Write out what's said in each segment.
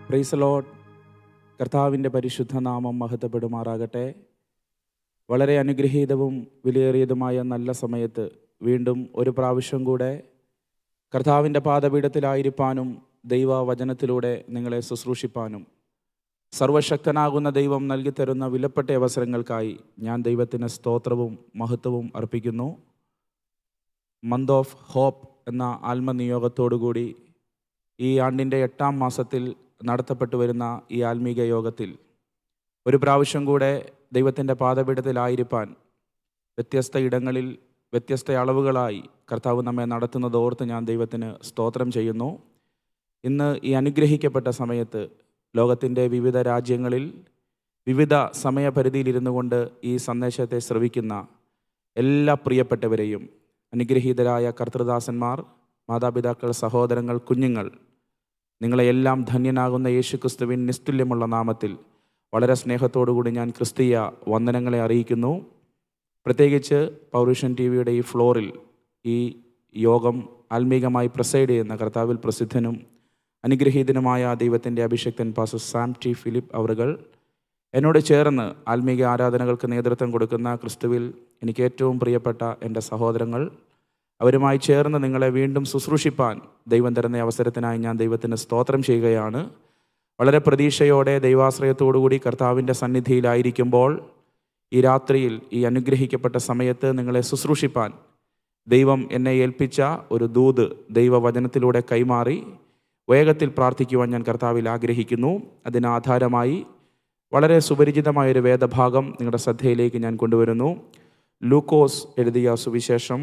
Price load കർത്താവിൻ്റെ പരിശുദ്ധ നാമം മഹത്വപ്പെടുമാറാകട്ടെ വളരെ അനുഗ്രഹീതവും വിലയേറിയതുമായ നല്ല സമയത്ത് വീണ്ടും ഒരു പ്രാവശ്യം കൂടെ കർത്താവിൻ്റെ പാദപീഠത്തിലായിരിക്കാനും ദൈവവചനത്തിലൂടെ നിങ്ങളെ ശുശ്രൂഷിപ്പാനും സർവശക്തനാകുന്ന ദൈവം നൽകിത്തരുന്ന വിലപ്പെട്ട അവസരങ്ങൾക്കായി ഞാൻ ദൈവത്തിന് സ്തോത്രവും മഹത്വവും അർപ്പിക്കുന്നു മന്ത് ഓഫ് ഹോപ്പ് എന്ന ആത്മനിയോഗത്തോടുകൂടി ഈ ആണ്ടിൻ്റെ എട്ടാം മാസത്തിൽ നടത്തപ്പെട്ടു വരുന്ന ഈ ആത്മീക യോഗത്തിൽ ഒരു പ്രാവശ്യം കൂടെ ദൈവത്തിൻ്റെ പാദപീഠത്തിലായിരിക്കാൻ വ്യത്യസ്ത ഇടങ്ങളിൽ വ്യത്യസ്ത അളവുകളായി കർത്താവ് നമ്മെ നടത്തുന്നത് ഓർത്ത് ഞാൻ ദൈവത്തിന് സ്തോത്രം ചെയ്യുന്നു ഇന്ന് ഈ അനുഗ്രഹിക്കപ്പെട്ട സമയത്ത് ലോകത്തിൻ്റെ വിവിധ രാജ്യങ്ങളിൽ വിവിധ സമയപരിധിയിലിരുന്നു കൊണ്ട് ഈ സന്ദേശത്തെ ശ്രവിക്കുന്ന എല്ലാ പ്രിയപ്പെട്ടവരെയും അനുഗ്രഹീതരായ കർത്തൃദാസന്മാർ മാതാപിതാക്കൾ സഹോദരങ്ങൾ കുഞ്ഞുങ്ങൾ നിങ്ങളെയെല്ലാം ധന്യനാകുന്ന യേശുക്രിസ്തുവിൻ നിസ്തുല്യമുള്ള നാമത്തിൽ വളരെ സ്നേഹത്തോടുകൂടി ഞാൻ ക്രിസ്തീയ വന്ദനങ്ങളെ അറിയിക്കുന്നു പ്രത്യേകിച്ച് പൗരുഷൻ ടി വിയുടെ ഈ ഫ്ലോറിൽ ഈ യോഗം ആത്മീകമായി പ്രസൈഡ് ചെയ്യുന്ന കർത്താവിൽ പ്രസിദ്ധനും അനുഗ്രഹീതനുമായ ദൈവത്തിൻ്റെ അഭിഷക്തൻ പാസ സാം ടി ഫിലിപ്പ് അവറുകൾ എന്നോട് ചേർന്ന് ആത്മീക ആരാധനകൾക്ക് നേതൃത്വം കൊടുക്കുന്ന ക്രിസ്തുവിൽ എനിക്ക് ഏറ്റവും പ്രിയപ്പെട്ട എൻ്റെ സഹോദരങ്ങൾ അവരുമായി ചേർന്ന് നിങ്ങളെ വീണ്ടും ശുശ്രൂഷിപ്പാൻ ദൈവം തരുന്ന അവസരത്തിനായി ഞാൻ ദൈവത്തിന് സ്തോത്രം ചെയ്യുകയാണ് വളരെ പ്രതീക്ഷയോടെ ദൈവാശ്രയത്തോടുകൂടി കർത്താവിൻ്റെ സന്നിധിയിലായിരിക്കുമ്പോൾ ഈ രാത്രിയിൽ ഈ അനുഗ്രഹിക്കപ്പെട്ട സമയത്ത് നിങ്ങളെ ശുശ്രൂഷിപ്പാൻ ദൈവം എന്നെ ഏൽപ്പിച്ച ഒരു ദൂത് ദൈവവചനത്തിലൂടെ കൈമാറി വേഗത്തിൽ പ്രാർത്ഥിക്കുവാൻ ഞാൻ കർത്താവിൽ ആഗ്രഹിക്കുന്നു അതിന് ആധാരമായി വളരെ സുപരിചിതമായൊരു വേദഭാഗം നിങ്ങളുടെ ശ്രദ്ധയിലേക്ക് ഞാൻ കൊണ്ടുവരുന്നു ലൂക്കോസ് എഴുതിയ സുവിശേഷം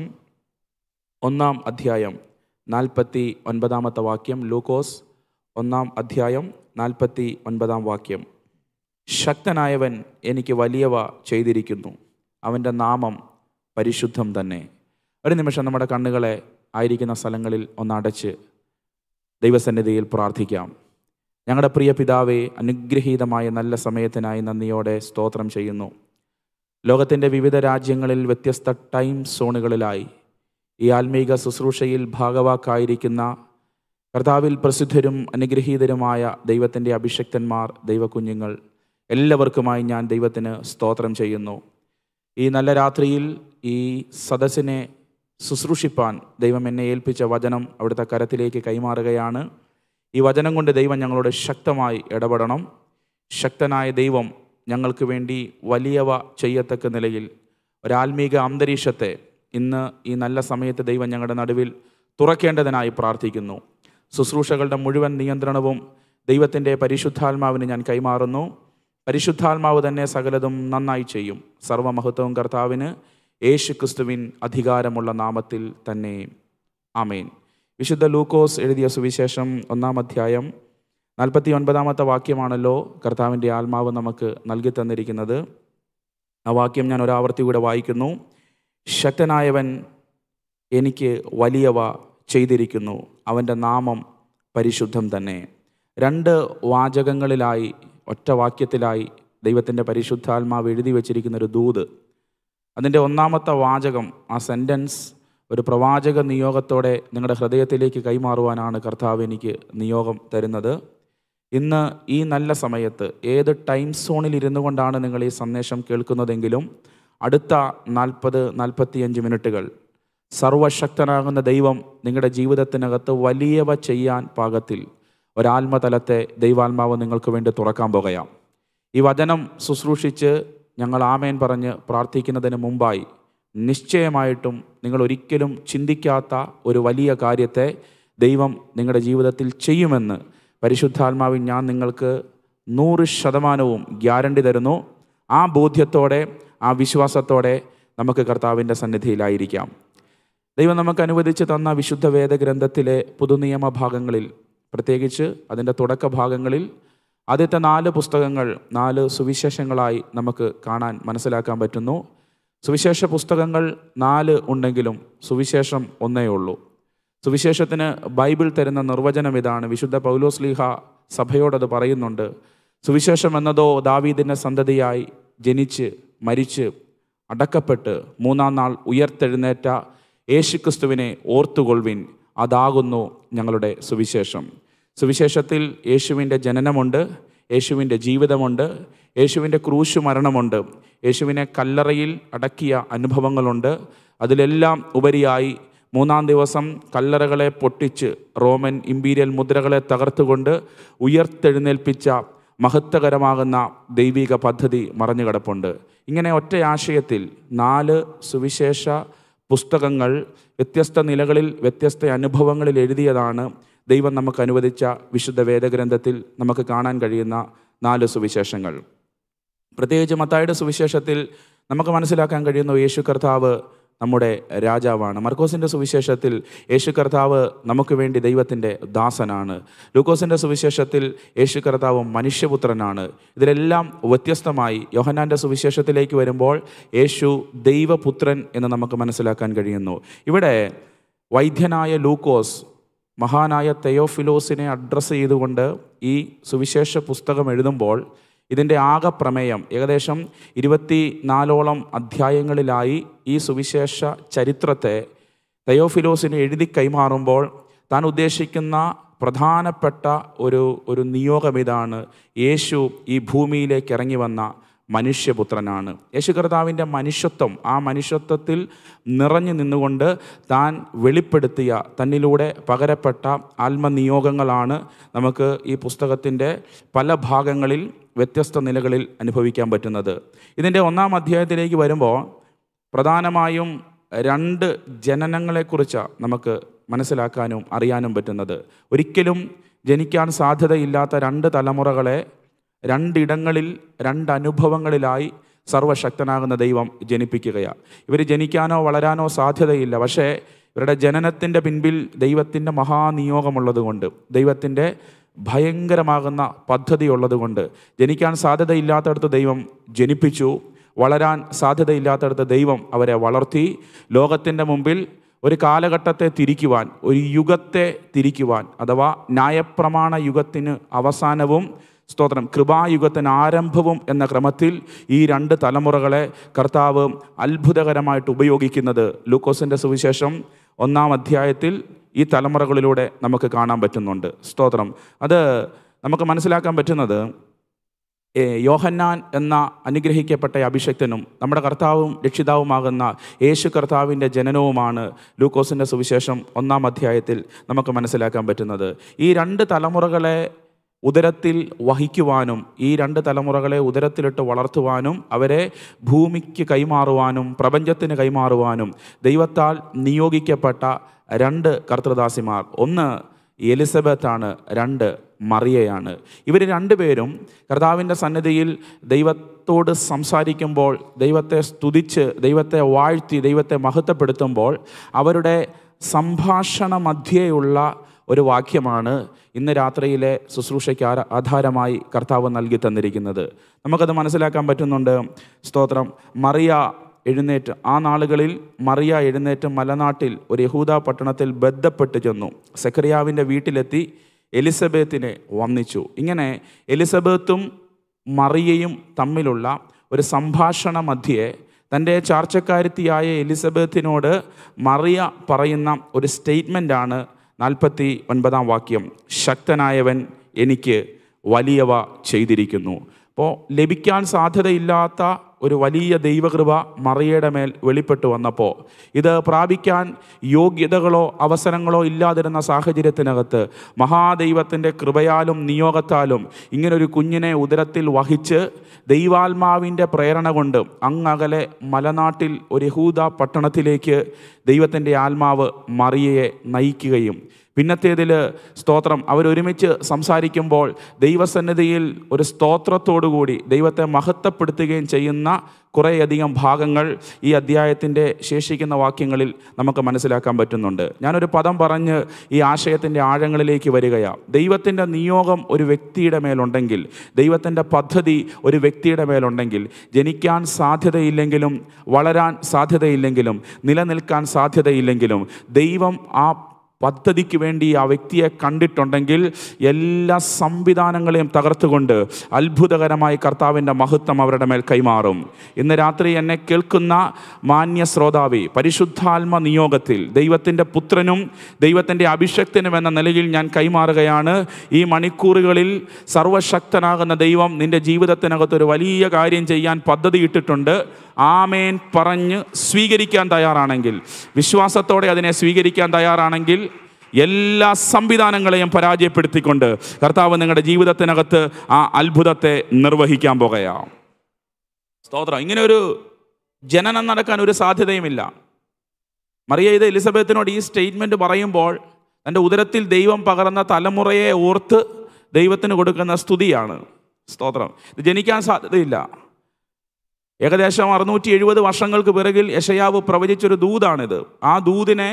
ഒന്നാം അധ്യായം നാൽപ്പത്തി ഒൻപതാമത്തെ വാക്യം ലൂക്കോസ് ഒന്നാം അധ്യായം നാൽപ്പത്തി ഒൻപതാം വാക്യം ശക്തനായവൻ എനിക്ക് വലിയവ ചെയ്തിരിക്കുന്നു അവൻ്റെ നാമം പരിശുദ്ധം തന്നെ ഒരു നിമിഷം നമ്മുടെ കണ്ണുകളെ ആയിരിക്കുന്ന സ്ഥലങ്ങളിൽ ഒന്നടച്ച് ദൈവസന്നിധിയിൽ പ്രാർത്ഥിക്കാം ഞങ്ങളുടെ പ്രിയ പിതാവെ അനുഗ്രഹീതമായ നല്ല സമയത്തിനായി നന്ദിയോടെ സ്തോത്രം ചെയ്യുന്നു ലോകത്തിൻ്റെ വിവിധ രാജ്യങ്ങളിൽ വ്യത്യസ്ത ടൈം സോണുകളിലായി ഈ ആത്മീക ശുശ്രൂഷയിൽ ഭാഗവാക്കായിരിക്കുന്ന കർത്താവിൽ പ്രസിദ്ധരും അനുഗ്രഹീതരുമായ ദൈവത്തിൻ്റെ അഭിഷക്തന്മാർ ദൈവകുഞ്ഞുങ്ങൾ എല്ലാവർക്കുമായി ഞാൻ ദൈവത്തിന് സ്തോത്രം ചെയ്യുന്നു ഈ നല്ല രാത്രിയിൽ ഈ സദസ്സിനെ ശുശ്രൂഷിപ്പാൻ ദൈവം എന്നെ ഏൽപ്പിച്ച വചനം അവിടുത്തെ കരത്തിലേക്ക് കൈമാറുകയാണ് ഈ വചനം കൊണ്ട് ദൈവം ഞങ്ങളോട് ശക്തമായി ഇടപെടണം ശക്തനായ ദൈവം ഞങ്ങൾക്ക് വേണ്ടി വലിയവ ചെയ്യത്തക്ക നിലയിൽ ഒരാത്മീക അന്തരീക്ഷത്തെ ഇന്ന് ഈ നല്ല സമയത്ത് ദൈവം ഞങ്ങളുടെ നടുവിൽ തുറക്കേണ്ടതിനായി പ്രാർത്ഥിക്കുന്നു ശുശ്രൂഷകളുടെ മുഴുവൻ നിയന്ത്രണവും ദൈവത്തിൻ്റെ പരിശുദ്ധാത്മാവിന് ഞാൻ കൈമാറുന്നു പരിശുദ്ധാത്മാവ് തന്നെ സകലതും നന്നായി ചെയ്യും സർവമഹത്വവും കർത്താവിന് യേശു ക്രിസ്തുവിൻ അധികാരമുള്ള നാമത്തിൽ തന്നെ ആമേൻ വിശുദ്ധ ലൂക്കോസ് എഴുതിയ സുവിശേഷം ഒന്നാം അധ്യായം നാൽപ്പത്തി ഒൻപതാമത്തെ വാക്യമാണല്ലോ കർത്താവിൻ്റെ ആത്മാവ് നമുക്ക് നൽകി തന്നിരിക്കുന്നത് ആ വാക്യം ഞാൻ ഒരാവർത്തി കൂടെ വായിക്കുന്നു ശക്തനായവൻ എനിക്ക് വലിയവ ചെയ്തിരിക്കുന്നു അവൻ്റെ നാമം പരിശുദ്ധം തന്നെ രണ്ട് വാചകങ്ങളിലായി ഒറ്റ വാക്യത്തിലായി ദൈവത്തിൻ്റെ പരിശുദ്ധാത്മാവ് എഴുതി വച്ചിരിക്കുന്ന ഒരു ദൂത് അതിൻ്റെ ഒന്നാമത്തെ വാചകം ആ സെൻറ്റൻസ് ഒരു പ്രവാചക നിയോഗത്തോടെ നിങ്ങളുടെ ഹൃദയത്തിലേക്ക് കൈമാറുവാനാണ് കർത്താവ് എനിക്ക് നിയോഗം തരുന്നത് ഇന്ന് ഈ നല്ല സമയത്ത് ഏത് ടൈം സോണിൽ ഇരുന്നു കൊണ്ടാണ് നിങ്ങൾ ഈ സന്ദേശം കേൾക്കുന്നതെങ്കിലും അടുത്ത നാൽപ്പത് നാൽപ്പത്തിയഞ്ച് മിനിറ്റുകൾ സർവശക്തനാകുന്ന ദൈവം നിങ്ങളുടെ ജീവിതത്തിനകത്ത് വലിയവ ചെയ്യാൻ പാകത്തിൽ ഒരാത്മതലത്തെ ദൈവാത്മാവ് നിങ്ങൾക്ക് വേണ്ടി തുറക്കാൻ പോകുകയാം ഈ വചനം ശുശ്രൂഷിച്ച് ഞങ്ങൾ ആമേൻ പറഞ്ഞ് പ്രാർത്ഥിക്കുന്നതിന് മുമ്പായി നിശ്ചയമായിട്ടും നിങ്ങൾ ഒരിക്കലും ചിന്തിക്കാത്ത ഒരു വലിയ കാര്യത്തെ ദൈവം നിങ്ങളുടെ ജീവിതത്തിൽ ചെയ്യുമെന്ന് പരിശുദ്ധാത്മാവിൽ ഞാൻ നിങ്ങൾക്ക് നൂറ് ശതമാനവും ഗ്യാരണ്ടി തരുന്നു ആ ബോധ്യത്തോടെ ആ വിശ്വാസത്തോടെ നമുക്ക് കർത്താവിൻ്റെ സന്നിധിയിലായിരിക്കാം ദൈവം നമുക്ക് അനുവദിച്ച് തന്ന വിശുദ്ധ വേദഗ്രന്ഥത്തിലെ പുതുനിയമ ഭാഗങ്ങളിൽ പ്രത്യേകിച്ച് അതിൻ്റെ തുടക്ക ഭാഗങ്ങളിൽ ആദ്യത്തെ നാല് പുസ്തകങ്ങൾ നാല് സുവിശേഷങ്ങളായി നമുക്ക് കാണാൻ മനസ്സിലാക്കാൻ പറ്റുന്നു സുവിശേഷ പുസ്തകങ്ങൾ നാല് ഉണ്ടെങ്കിലും സുവിശേഷം ഒന്നേ ഉള്ളൂ സുവിശേഷത്തിന് ബൈബിൾ തരുന്ന നിർവചനം ഇതാണ് വിശുദ്ധ പൗലോസ്ലീഹ സഭയോടത് പറയുന്നുണ്ട് സുവിശേഷം എന്നതോ ദാവീദിൻ്റെ സന്തതിയായി ജനിച്ച് മരിച്ച് അടക്കപ്പെട്ട് മൂന്നാം നാൾ ഉയർത്തെഴുന്നേറ്റ യേശുക്രിസ്തുവിനെ ഓർത്തുകൊള്ളുവിൻ അതാകുന്നു ഞങ്ങളുടെ സുവിശേഷം സുവിശേഷത്തിൽ യേശുവിൻ്റെ ജനനമുണ്ട് യേശുവിൻ്റെ ജീവിതമുണ്ട് യേശുവിൻ്റെ ക്രൂശു മരണമുണ്ട് യേശുവിനെ കല്ലറയിൽ അടക്കിയ അനുഭവങ്ങളുണ്ട് അതിലെല്ലാം ഉപരിയായി മൂന്നാം ദിവസം കല്ലറകളെ പൊട്ടിച്ച് റോമൻ ഇമ്പീരിയൽ മുദ്രകളെ തകർത്തുകൊണ്ട് ഉയർത്തെഴുന്നേൽപ്പിച്ച മഹത്വകരമാകുന്ന ദൈവിക പദ്ധതി മറഞ്ഞു കിടപ്പുണ്ട് ഇങ്ങനെ ഒറ്റ ആശയത്തിൽ നാല് സുവിശേഷ പുസ്തകങ്ങൾ വ്യത്യസ്ത നിലകളിൽ വ്യത്യസ്ത അനുഭവങ്ങളിൽ എഴുതിയതാണ് ദൈവം നമുക്ക് അനുവദിച്ച വിശുദ്ധ വേദഗ്രന്ഥത്തിൽ നമുക്ക് കാണാൻ കഴിയുന്ന നാല് സുവിശേഷങ്ങൾ പ്രത്യേകിച്ച് മത്തായുടെ സുവിശേഷത്തിൽ നമുക്ക് മനസ്സിലാക്കാൻ കഴിയുന്ന യേശു കർത്താവ് നമ്മുടെ രാജാവാണ് മർക്കോസിൻ്റെ സുവിശേഷത്തിൽ യേശു കർത്താവ് നമുക്ക് വേണ്ടി ദൈവത്തിൻ്റെ ദാസനാണ് ലൂക്കോസിൻ്റെ സുവിശേഷത്തിൽ യേശു കർത്താവ് മനുഷ്യപുത്രനാണ് ഇതിലെല്ലാം വ്യത്യസ്തമായി യോഹനാൻ്റെ സുവിശേഷത്തിലേക്ക് വരുമ്പോൾ യേശു ദൈവപുത്രൻ എന്ന് നമുക്ക് മനസ്സിലാക്കാൻ കഴിയുന്നു ഇവിടെ വൈദ്യനായ ലൂക്കോസ് മഹാനായ തെയോഫിലോസിനെ അഡ്രസ്സ് ചെയ്തുകൊണ്ട് ഈ സുവിശേഷ പുസ്തകം എഴുതുമ്പോൾ ഇതിൻ്റെ ആകെ പ്രമേയം ഏകദേശം ഇരുപത്തി നാലോളം അധ്യായങ്ങളിലായി ഈ സുവിശേഷ ചരിത്രത്തെ തെയോഫിലോസിന് എഴുതി കൈമാറുമ്പോൾ താൻ ഉദ്ദേശിക്കുന്ന പ്രധാനപ്പെട്ട ഒരു ഒരു നിയോഗം ഇതാണ് യേശു ഈ ഭൂമിയിലേക്ക് ഇറങ്ങി വന്ന മനുഷ്യപുത്രനാണ് യേശു കർത്താവിൻ്റെ മനുഷ്യത്വം ആ മനുഷ്യത്വത്തിൽ നിറഞ്ഞു നിന്നുകൊണ്ട് താൻ വെളിപ്പെടുത്തിയ തന്നിലൂടെ പകരപ്പെട്ട ആത്മനിയോഗങ്ങളാണ് നമുക്ക് ഈ പുസ്തകത്തിൻ്റെ പല ഭാഗങ്ങളിൽ വ്യത്യസ്ത നിലകളിൽ അനുഭവിക്കാൻ പറ്റുന്നത് ഇതിൻ്റെ ഒന്നാം അധ്യായത്തിലേക്ക് വരുമ്പോൾ പ്രധാനമായും രണ്ട് ജനനങ്ങളെക്കുറിച്ച് നമുക്ക് മനസ്സിലാക്കാനും അറിയാനും പറ്റുന്നത് ഒരിക്കലും ജനിക്കാൻ സാധ്യതയില്ലാത്ത രണ്ട് തലമുറകളെ രണ്ടിടങ്ങളിൽ രണ്ട് അനുഭവങ്ങളിലായി സർവശക്തനാകുന്ന ദൈവം ജനിപ്പിക്കുകയാണ് ഇവർ ജനിക്കാനോ വളരാനോ സാധ്യതയില്ല പക്ഷേ ഇവരുടെ ജനനത്തിൻ്റെ പിൻപിൽ ദൈവത്തിൻ്റെ മഹാനിയോഗമുള്ളതുകൊണ്ട് ദൈവത്തിൻ്റെ ഭയങ്കരമാകുന്ന പദ്ധതി ഉള്ളതുകൊണ്ട് ജനിക്കാൻ സാധ്യതയില്ലാത്തടത്ത് ദൈവം ജനിപ്പിച്ചു വളരാൻ സാധ്യതയില്ലാത്തടത്ത് ദൈവം അവരെ വളർത്തി ലോകത്തിൻ്റെ മുമ്പിൽ ഒരു കാലഘട്ടത്തെ തിരിക്കുവാൻ ഒരു യുഗത്തെ തിരിക്കുവാൻ അഥവാ ന്യായപ്രമാണ യുഗത്തിന് അവസാനവും സ്തോത്രം കൃപായുഗത്തിന് ആരംഭവും എന്ന ക്രമത്തിൽ ഈ രണ്ട് തലമുറകളെ കർത്താവ് അത്ഭുതകരമായിട്ട് ഉപയോഗിക്കുന്നത് ലൂക്കോസിൻ്റെ സുവിശേഷം ഒന്നാം അധ്യായത്തിൽ ഈ തലമുറകളിലൂടെ നമുക്ക് കാണാൻ പറ്റുന്നുണ്ട് സ്തോത്രം അത് നമുക്ക് മനസ്സിലാക്കാൻ പറ്റുന്നത് ഏ, യോഹന്നാൻ എന്ന അനുഗ്രഹിക്കപ്പെട്ട അഭിഷക്തനും നമ്മുടെ കർത്താവും രക്ഷിതാവുമാകുന്ന യേശു കർത്താവിൻ്റെ ജനനവുമാണ് ലൂക്കോസിൻ്റെ സുവിശേഷം ഒന്നാം അധ്യായത്തിൽ നമുക്ക് മനസ്സിലാക്കാൻ പറ്റുന്നത് ഈ രണ്ട് തലമുറകളെ ഉദരത്തിൽ വഹിക്കുവാനും ഈ രണ്ട് തലമുറകളെ ഉദരത്തിലിട്ട് വളർത്തുവാനും അവരെ ഭൂമിക്ക് കൈമാറുവാനും പ്രപഞ്ചത്തിന് കൈമാറുവാനും ദൈവത്താൽ നിയോഗിക്കപ്പെട്ട രണ്ട് കർത്തൃദാസിമാർ ഒന്ന് എലിസബത്താണ് രണ്ട് മറിയയാണ് ഇവർ രണ്ടുപേരും കർത്താവിൻ്റെ സന്നിധിയിൽ ദൈവത്തോട് സംസാരിക്കുമ്പോൾ ദൈവത്തെ സ്തുതിച്ച് ദൈവത്തെ വാഴ്ത്തി ദൈവത്തെ മഹത്വപ്പെടുത്തുമ്പോൾ അവരുടെ സംഭാഷണ മധ്യേയുള്ള ഒരു വാക്യമാണ് ഇന്ന് രാത്രിയിലെ ശുശ്രൂഷയ്ക്ക് ആര- ആധാരമായി കർത്താവ് നൽകി തന്നിരിക്കുന്നത് നമുക്കത് മനസ്സിലാക്കാൻ പറ്റുന്നുണ്ട് സ്തോത്രം മറിയ എഴുന്നേറ്റ് ആ നാളുകളിൽ മറിയ എഴുന്നേറ്റ് മലനാട്ടിൽ ഒരു യഹൂദ പട്ടണത്തിൽ ബന്ധപ്പെട്ട് ചെന്നു സെക്രിയാവിൻ്റെ വീട്ടിലെത്തി എലിസബത്തിനെ വന്നിച്ചു ഇങ്ങനെ എലിസബത്തും മറിയയും തമ്മിലുള്ള ഒരു സംഭാഷണ മധ്യേ തൻ്റെ ചാർച്ചക്കാരുത്തിയായ എലിസബത്തിനോട് മറിയ പറയുന്ന ഒരു സ്റ്റേറ്റ്മെൻ്റാണ് നാൽപ്പത്തി ഒൻപതാം വാക്യം ശക്തനായവൻ എനിക്ക് വലിയവ ചെയ്തിരിക്കുന്നു അപ്പോൾ ലഭിക്കാൻ സാധ്യതയില്ലാത്ത ഒരു വലിയ ദൈവകൃപ മറിയയുടെ മേൽ വെളിപ്പെട്ടു വന്നപ്പോൾ ഇത് പ്രാപിക്കാൻ യോഗ്യതകളോ അവസരങ്ങളോ ഇല്ലാതിരുന്ന സാഹചര്യത്തിനകത്ത് മഹാദൈവത്തിൻ്റെ കൃപയാലും നിയോഗത്താലും ഇങ്ങനൊരു കുഞ്ഞിനെ ഉദരത്തിൽ വഹിച്ച് ദൈവാത്മാവിൻ്റെ പ്രേരണ കൊണ്ട് അങ്ങകലെ മലനാട്ടിൽ ഒരു യഹൂദ പട്ടണത്തിലേക്ക് ദൈവത്തിൻ്റെ ആത്മാവ് മറിയയെ നയിക്കുകയും പിന്നത്തേതിൽ സ്തോത്രം അവരൊരുമിച്ച് സംസാരിക്കുമ്പോൾ ദൈവസന്നിധിയിൽ ഒരു സ്തോത്രത്തോടുകൂടി ദൈവത്തെ മഹത്വപ്പെടുത്തുകയും ചെയ്യുന്ന കുറേയധികം ഭാഗങ്ങൾ ഈ അധ്യായത്തിൻ്റെ ശേഷിക്കുന്ന വാക്യങ്ങളിൽ നമുക്ക് മനസ്സിലാക്കാൻ പറ്റുന്നുണ്ട് ഞാനൊരു പദം പറഞ്ഞ് ഈ ആശയത്തിൻ്റെ ആഴങ്ങളിലേക്ക് വരികയാണ് ദൈവത്തിൻ്റെ നിയോഗം ഒരു വ്യക്തിയുടെ മേലുണ്ടെങ്കിൽ ദൈവത്തിൻ്റെ പദ്ധതി ഒരു വ്യക്തിയുടെ മേലുണ്ടെങ്കിൽ ജനിക്കാൻ സാധ്യതയില്ലെങ്കിലും വളരാൻ സാധ്യതയില്ലെങ്കിലും നിലനിൽക്കാൻ സാധ്യതയില്ലെങ്കിലും ദൈവം ആ പദ്ധതിക്ക് വേണ്ടി ആ വ്യക്തിയെ കണ്ടിട്ടുണ്ടെങ്കിൽ എല്ലാ സംവിധാനങ്ങളെയും തകർത്തുകൊണ്ട് അത്ഭുതകരമായി കർത്താവിൻ്റെ മഹത്വം അവരുടെ മേൽ കൈമാറും ഇന്ന് രാത്രി എന്നെ കേൾക്കുന്ന മാന്യ ശ്രോതാവി പരിശുദ്ധാത്മ നിയോഗത്തിൽ ദൈവത്തിൻ്റെ പുത്രനും ദൈവത്തിൻ്റെ അഭിഷക്തനും എന്ന നിലയിൽ ഞാൻ കൈമാറുകയാണ് ഈ മണിക്കൂറുകളിൽ സർവശക്തനാകുന്ന ദൈവം നിന്റെ ജീവിതത്തിനകത്ത് ഒരു വലിയ കാര്യം ചെയ്യാൻ പദ്ധതി ഇട്ടിട്ടുണ്ട് ആമേൻ പറഞ്ഞ് സ്വീകരിക്കാൻ തയ്യാറാണെങ്കിൽ വിശ്വാസത്തോടെ അതിനെ സ്വീകരിക്കാൻ തയ്യാറാണെങ്കിൽ എല്ലാ സംവിധാനങ്ങളെയും പരാജയപ്പെടുത്തിക്കൊണ്ട് കർത്താവ് നിങ്ങളുടെ ജീവിതത്തിനകത്ത് ആ അത്ഭുതത്തെ നിർവഹിക്കാൻ പോകുകയാണ് സ്തോത്രം ഇങ്ങനെ ഒരു ജനനം നടക്കാൻ ഒരു സാധ്യതയുമില്ല മറിയ ഇത് എലിസബത്തിനോട് ഈ സ്റ്റേറ്റ്മെൻറ്റ് പറയുമ്പോൾ തൻ്റെ ഉദരത്തിൽ ദൈവം പകർന്ന തലമുറയെ ഓർത്ത് ദൈവത്തിന് കൊടുക്കുന്ന സ്തുതിയാണ് സ്തോത്രം ഇത് ജനിക്കാൻ സാധ്യതയില്ല ഏകദേശം അറുന്നൂറ്റി എഴുപത് വർഷങ്ങൾക്ക് പിറകിൽ യശയാവ് പ്രവചിച്ചൊരു ദൂതാണിത് ആ ദൂതിനെ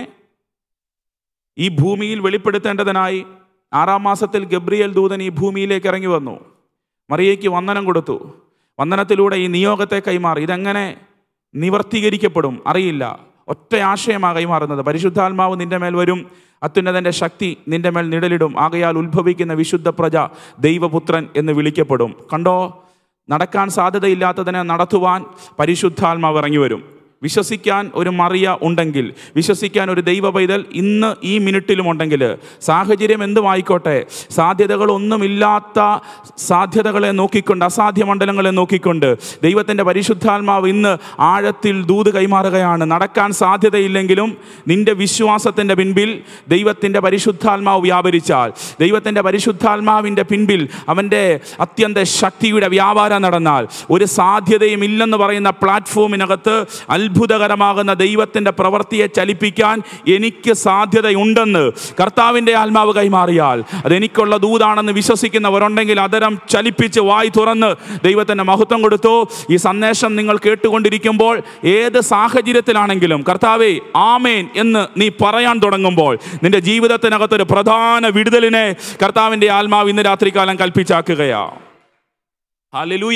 ഈ ഭൂമിയിൽ വെളിപ്പെടുത്തേണ്ടതിനായി ആറാം മാസത്തിൽ ഗബ്രിയേൽ ദൂതൻ ഈ ഭൂമിയിലേക്ക് ഇറങ്ങി വന്നു മറിയയ്ക്ക് വന്ദനം കൊടുത്തു വന്ദനത്തിലൂടെ ഈ നിയോഗത്തെ കൈമാറി ഇതെങ്ങനെ നിവർത്തീകരിക്കപ്പെടും അറിയില്ല ഒറ്റ ആശയമാണ് കൈമാറുന്നത് പരിശുദ്ധാത്മാവ് നിന്റെ മേൽ വരും അത്യുന്നതൻ്റെ ശക്തി നിന്റെ മേൽ നിഴലിടും ആകയാൽ ഉത്ഭവിക്കുന്ന വിശുദ്ധ പ്രജ ദൈവപുത്രൻ എന്ന് വിളിക്കപ്പെടും കണ്ടോ നടക്കാൻ സാധ്യതയില്ലാത്തതിനെ നടത്തുവാൻ പരിശുദ്ധാത്മാവ് ഇറങ്ങി വരും വിശ്വസിക്കാൻ ഒരു മറിയ ഉണ്ടെങ്കിൽ വിശ്വസിക്കാൻ ഒരു ദൈവ പൈതൽ ഇന്ന് ഈ മിനിറ്റിലും ഉണ്ടെങ്കിൽ സാഹചര്യം എന്തുമായിക്കോട്ടെ സാധ്യതകളൊന്നുമില്ലാത്ത സാധ്യതകളെ നോക്കിക്കൊണ്ട് അസാധ്യ മണ്ഡലങ്ങളെ നോക്കിക്കൊണ്ട് ദൈവത്തിൻ്റെ പരിശുദ്ധാത്മാവ് ഇന്ന് ആഴത്തിൽ ദൂത് കൈമാറുകയാണ് നടക്കാൻ സാധ്യതയില്ലെങ്കിലും നിന്റെ വിശ്വാസത്തിൻ്റെ പിൻപിൽ ദൈവത്തിൻ്റെ പരിശുദ്ധാത്മാവ് വ്യാപരിച്ചാൽ ദൈവത്തിൻ്റെ പരിശുദ്ധാത്മാവിൻ്റെ പിൻപിൽ അവൻ്റെ അത്യന്ത ശക്തിയുടെ വ്യാപാരം നടന്നാൽ ഒരു സാധ്യതയും ഇല്ലെന്ന് പറയുന്ന പ്ലാറ്റ്ഫോമിനകത്ത് അത്ഭുതകരമാകുന്ന ദൈവത്തിൻ്റെ പ്രവൃത്തിയെ ചലിപ്പിക്കാൻ എനിക്ക് സാധ്യതയുണ്ടെന്ന് കർത്താവിൻ്റെ ആത്മാവ് കൈമാറിയാൽ അതെനിക്കുള്ള ദൂതാണെന്ന് വിശ്വസിക്കുന്നവരുണ്ടെങ്കിൽ അതരം ചലിപ്പിച്ച് വായി തുറന്ന് ദൈവത്തിൻ്റെ മഹത്വം കൊടുത്തു ഈ സന്ദേശം നിങ്ങൾ കേട്ടുകൊണ്ടിരിക്കുമ്പോൾ ഏത് സാഹചര്യത്തിലാണെങ്കിലും കർത്താവെ ആമേൻ എന്ന് നീ പറയാൻ തുടങ്ങുമ്പോൾ നിന്റെ ജീവിതത്തിനകത്തൊരു പ്രധാന വിടുതലിനെ കർത്താവിൻ്റെ ആത്മാവ് ഇന്ന് രാത്രികാലം കൽപ്പിച്ചാക്കുകയാ ഹല്ലേലൂയ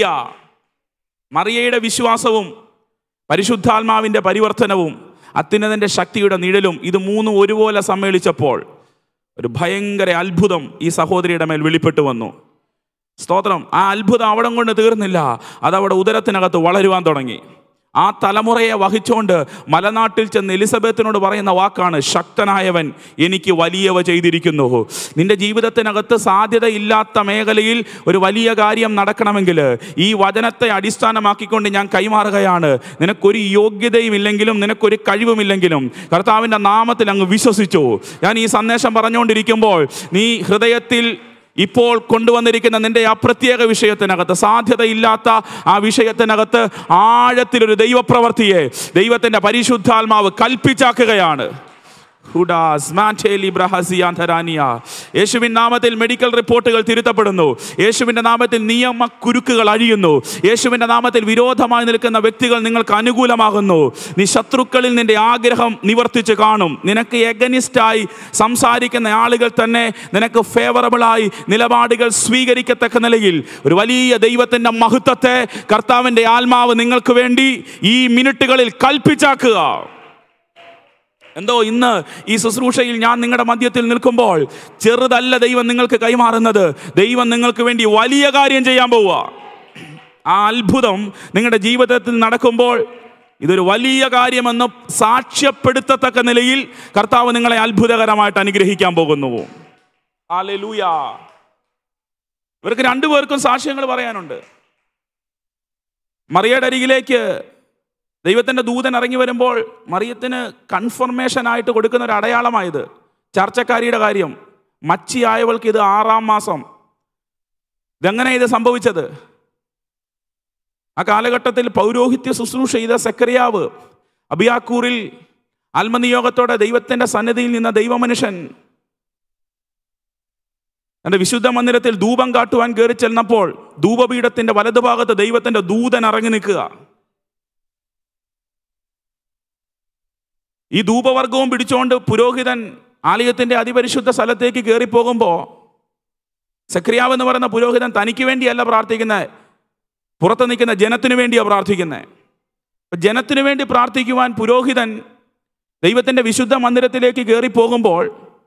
മറിയയുടെ വിശ്വാസവും പരിശുദ്ധാത്മാവിൻ്റെ പരിവർത്തനവും അത്യുന്നതൻ്റെ ശക്തിയുടെ നിഴലും ഇത് മൂന്നും ഒരുപോലെ സമ്മേളിച്ചപ്പോൾ ഒരു ഭയങ്കര അത്ഭുതം ഈ സഹോദരിയുടെ മേൽ വെളിപ്പെട്ടു വന്നു സ്തോത്രം ആ അത്ഭുതം അവിടെ കൊണ്ട് തീർന്നില്ല അതവിടെ ഉദരത്തിനകത്ത് വളരുവാൻ തുടങ്ങി ആ തലമുറയെ വഹിച്ചുകൊണ്ട് മലനാട്ടിൽ ചെന്ന് എലിസബത്തിനോട് പറയുന്ന വാക്കാണ് ശക്തനായവൻ എനിക്ക് വലിയവ ചെയ്തിരിക്കുന്നു നിന്റെ ജീവിതത്തിനകത്ത് സാധ്യതയില്ലാത്ത മേഖലയിൽ ഒരു വലിയ കാര്യം നടക്കണമെങ്കിൽ ഈ വചനത്തെ അടിസ്ഥാനമാക്കിക്കൊണ്ട് ഞാൻ കൈമാറുകയാണ് നിനക്കൊരു യോഗ്യതയും ഇല്ലെങ്കിലും നിനക്കൊരു കഴിവുമില്ലെങ്കിലും കർത്താവിൻ്റെ നാമത്തിൽ അങ്ങ് വിശ്വസിച്ചു ഞാൻ ഈ സന്ദേശം പറഞ്ഞുകൊണ്ടിരിക്കുമ്പോൾ നീ ഹൃദയത്തിൽ ഇപ്പോൾ കൊണ്ടുവന്നിരിക്കുന്ന നിന്റെ ആ പ്രത്യേക വിഷയത്തിനകത്ത് സാധ്യതയില്ലാത്ത ആ വിഷയത്തിനകത്ത് ആഴത്തിലൊരു ദൈവപ്രവൃത്തിയെ ദൈവത്തിൻ്റെ പരിശുദ്ധാത്മാവ് കൽപ്പിച്ചാക്കുകയാണ് ഹുഡാസ് മാൻറ്റേലി ബ്രഹസിയാന്ധരാനിയ യേശുവിൻ നാമത്തിൽ മെഡിക്കൽ റിപ്പോർട്ടുകൾ തിരുത്തപ്പെടുന്നു യേശുവിൻ്റെ നാമത്തിൽ നിയമ കുരുക്കുകൾ അഴിയുന്നു യേശുവിൻ്റെ നാമത്തിൽ വിരോധമായി നിൽക്കുന്ന വ്യക്തികൾ നിങ്ങൾക്ക് അനുകൂലമാകുന്നു നീ ശത്രുക്കളിൽ നിന്റെ ആഗ്രഹം നിവർത്തിച്ച് കാണും നിനക്ക് എഗനിസ്റ്റായി സംസാരിക്കുന്ന ആളുകൾ തന്നെ നിനക്ക് ഫേവറബിളായി നിലപാടുകൾ സ്വീകരിക്കത്തക്ക നിലയിൽ ഒരു വലിയ ദൈവത്തിൻ്റെ മഹത്വത്തെ കർത്താവിൻ്റെ ആത്മാവ് നിങ്ങൾക്ക് വേണ്ടി ഈ മിനിറ്റുകളിൽ കൽപ്പിച്ചാക്കുക എന്തോ ഇന്ന് ഈ ശുശ്രൂഷയിൽ ഞാൻ നിങ്ങളുടെ മധ്യത്തിൽ നിൽക്കുമ്പോൾ ചെറുതല്ല ദൈവം നിങ്ങൾക്ക് കൈമാറുന്നത് ദൈവം നിങ്ങൾക്ക് വേണ്ടി വലിയ കാര്യം ചെയ്യാൻ പോവുക ആ അത്ഭുതം നിങ്ങളുടെ ജീവിതത്തിൽ നടക്കുമ്പോൾ ഇതൊരു വലിയ കാര്യമെന്ന് സാക്ഷ്യപ്പെടുത്തത്തക്ക നിലയിൽ കർത്താവ് നിങ്ങളെ അത്ഭുതകരമായിട്ട് അനുഗ്രഹിക്കാൻ പോകുന്നു ഹല്ലേലൂയ ഇവർക്ക് രണ്ടുപേർക്കും സാക്ഷ്യങ്ങൾ പറയാനുണ്ട് മറിയയുടെ അരികിലേക്ക് ദൈവത്തിൻ്റെ ദൂതൻ ഇറങ്ങി വരുമ്പോൾ മറിയത്തിന് കൺഫർമേഷൻ ആയിട്ട് കൊടുക്കുന്ന ഒരു അടയാളമായത് ചർച്ചക്കാരിയുടെ കാര്യം മച്ചിയായവൾക്ക് ഇത് ആറാം മാസം ഇതെങ്ങനെ ഇത് സംഭവിച്ചത് ആ കാലഘട്ടത്തിൽ പൗരോഹിത്യ ശുശ്രൂഷ ചെയ്ത സെക്രിയാവ് അബിയാക്കൂറിൽ ആത്മനിയോഗത്തോടെ ദൈവത്തിൻ്റെ സന്നിധിയിൽ നിന്ന ദൈവമനുഷ്യൻ എൻ്റെ വിശുദ്ധ മന്ദിരത്തിൽ ധൂപം കാട്ടുവാൻ കയറി ചെന്നപ്പോൾ ധൂപപീഠത്തിൻ്റെ വലതുഭാഗത്ത് ദൈവത്തിൻ്റെ ദൂതൻ ഇറങ്ങി നിൽക്കുക ഈ ധൂപവർഗവും പിടിച്ചുകൊണ്ട് പുരോഹിതൻ ആലയത്തിൻ്റെ അതിപരിശുദ്ധ സ്ഥലത്തേക്ക് കയറിപ്പോകുമ്പോൾ സക്രിയാവ് എന്ന് പറയുന്ന പുരോഹിതൻ തനിക്ക് വേണ്ടിയല്ല പ്രാർത്ഥിക്കുന്നത് പുറത്ത് നിൽക്കുന്ന ജനത്തിനു വേണ്ടിയാണ് പ്രാർത്ഥിക്കുന്നത് അപ്പം ജനത്തിനു വേണ്ടി പ്രാർത്ഥിക്കുവാൻ പുരോഹിതൻ ദൈവത്തിൻ്റെ വിശുദ്ധ മന്ദിരത്തിലേക്ക് കയറി പോകുമ്പോൾ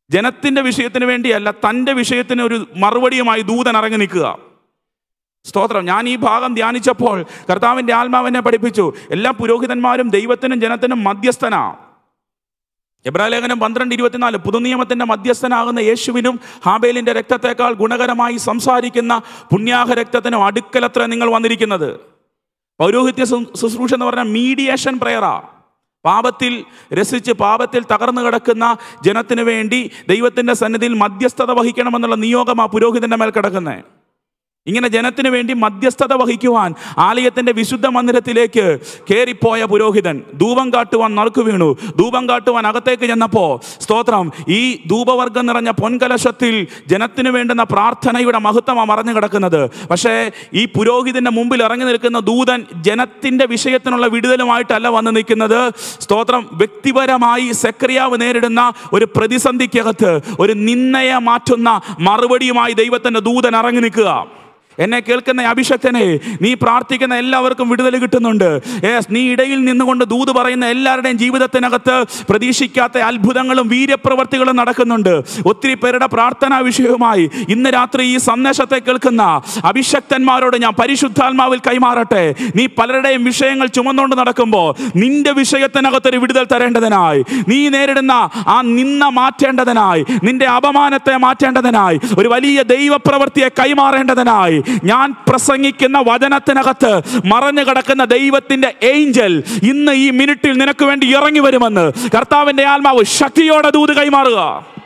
ജനത്തിന്റെ വിഷയത്തിന് വേണ്ടിയല്ല തൻ്റെ വിഷയത്തിന് ഒരു മറുപടിയുമായി ദൂതൻ ഇറങ്ങി നിൽക്കുക സ്തോത്രം ഞാൻ ഈ ഭാഗം ധ്യാനിച്ചപ്പോൾ കർത്താവിൻ്റെ ആത്മാവിനെ പഠിപ്പിച്ചു എല്ലാ പുരോഹിതന്മാരും ദൈവത്തിനും ജനത്തിനും മധ്യസ്ഥനാ എബ്രാലേഖനം പന്ത്രണ്ട് ഇരുപത്തിനാല് പുതുനിയമത്തിന്റെ മധ്യസ്ഥനാകുന്ന യേശുവിനും ഹാബേലിന്റെ രക്തത്തെക്കാൾ ഗുണകരമായി സംസാരിക്കുന്ന പുണ്യാഹ രക്തത്തിനും അടുക്കലത്ര നിങ്ങൾ വന്നിരിക്കുന്നത് പൗരോഹിത്യ ശു- ശുശ്രൂഷ എന്ന് പറഞ്ഞാൽ മീഡിയേഷൻ പ്രയറാ പാപത്തിൽ രസിച്ച് പാപത്തിൽ തകർന്നു കിടക്കുന്ന ജനത്തിനു വേണ്ടി ദൈവത്തിന്റെ സന്നിധിയിൽ മധ്യസ്ഥത വഹിക്കണമെന്നുള്ള നിയോഗമാ പുരോഹിതന്റെ മേൽ കിടക്കുന്നത് ഇങ്ങനെ ജനത്തിന് വേണ്ടി മധ്യസ്ഥത വഹിക്കുവാൻ ആലയത്തിന്റെ വിശുദ്ധ മന്ദിരത്തിലേക്ക് കയറിപ്പോയ പുരോഹിതൻ ധൂപം കാട്ടുവാൻ നറുക്കു വീണു ധൂപം കാട്ടുവാൻ അകത്തേക്ക് ചെന്നപ്പോ സ്തോത്രം ഈ ധൂപവർഗം നിറഞ്ഞ പൊൻകലശത്തിൽ ജനത്തിന് വേണ്ടുന്ന പ്രാർത്ഥനയുടെ മഹത്വമാണ് മറഞ്ഞു കിടക്കുന്നത് പക്ഷേ ഈ പുരോഹിതന്റെ മുമ്പിൽ ഇറങ്ങി നിൽക്കുന്ന ദൂതൻ ജനത്തിന്റെ വിഷയത്തിനുള്ള വിടുതലുമായിട്ടല്ല വന്ന് നിൽക്കുന്നത് സ്തോത്രം വ്യക്തിപരമായി സെക്രിയാവ് നേരിടുന്ന ഒരു പ്രതിസന്ധിക്കകത്ത് ഒരു നിന്നയെ മാറ്റുന്ന മറുപടിയുമായി ദൈവത്തിന്റെ ദൂതൻ ഇറങ്ങി നിൽക്കുക എന്നെ കേൾക്കുന്ന അഭിഷക്തനെ നീ പ്രാർത്ഥിക്കുന്ന എല്ലാവർക്കും വിടുതൽ കിട്ടുന്നുണ്ട് Yes, നീ ഇടയിൽ നിന്നുകൊണ്ട് ദൂത് പറയുന്ന എല്ലാവരുടെയും ജീവിതത്തിനകത്ത് പ്രതീക്ഷിക്കാത്ത അത്ഭുതങ്ങളും വീര്യപ്രവർത്തികളും നടക്കുന്നുണ്ട് ഒത്തിരി പേരുടെ പ്രാർത്ഥനാ വിഷയവുമായി ഇന്ന് രാത്രി ഈ സന്ദേശത്തെ കേൾക്കുന്ന അഭിഷക്തന്മാരോട് ഞാൻ പരിശുദ്ധാത്മാവിൽ കൈമാറട്ടെ നീ പലരുടെയും വിഷയങ്ങൾ ചുമന്നുകൊണ്ട് നടക്കുമ്പോൾ നിന്റെ വിഷയത്തിനകത്തൊരു വിടുതൽ തരേണ്ടതിനായി നീ നേരിടുന്ന ആ നിന്ന മാറ്റേണ്ടതിനായി നിന്റെ അപമാനത്തെ മാറ്റേണ്ടതിനായി ഒരു വലിയ ദൈവപ്രവൃത്തിയെ കൈമാറേണ്ടതിനായി ഞാൻ പ്രസംഗിക്കുന്ന വചനത്തിനകത്ത് മറഞ്ഞു കിടക്കുന്ന ദൈവത്തിന്റെ ഏഞ്ചൽ ഇന്ന് ഈ മിനിറ്റിൽ നിനക്ക് വേണ്ടി ഇറങ്ങി വരുമെന്ന് കർത്താവിന്റെ ആത്മാവ് ശക്തിയോടെ ദൂത് കൈമാറുക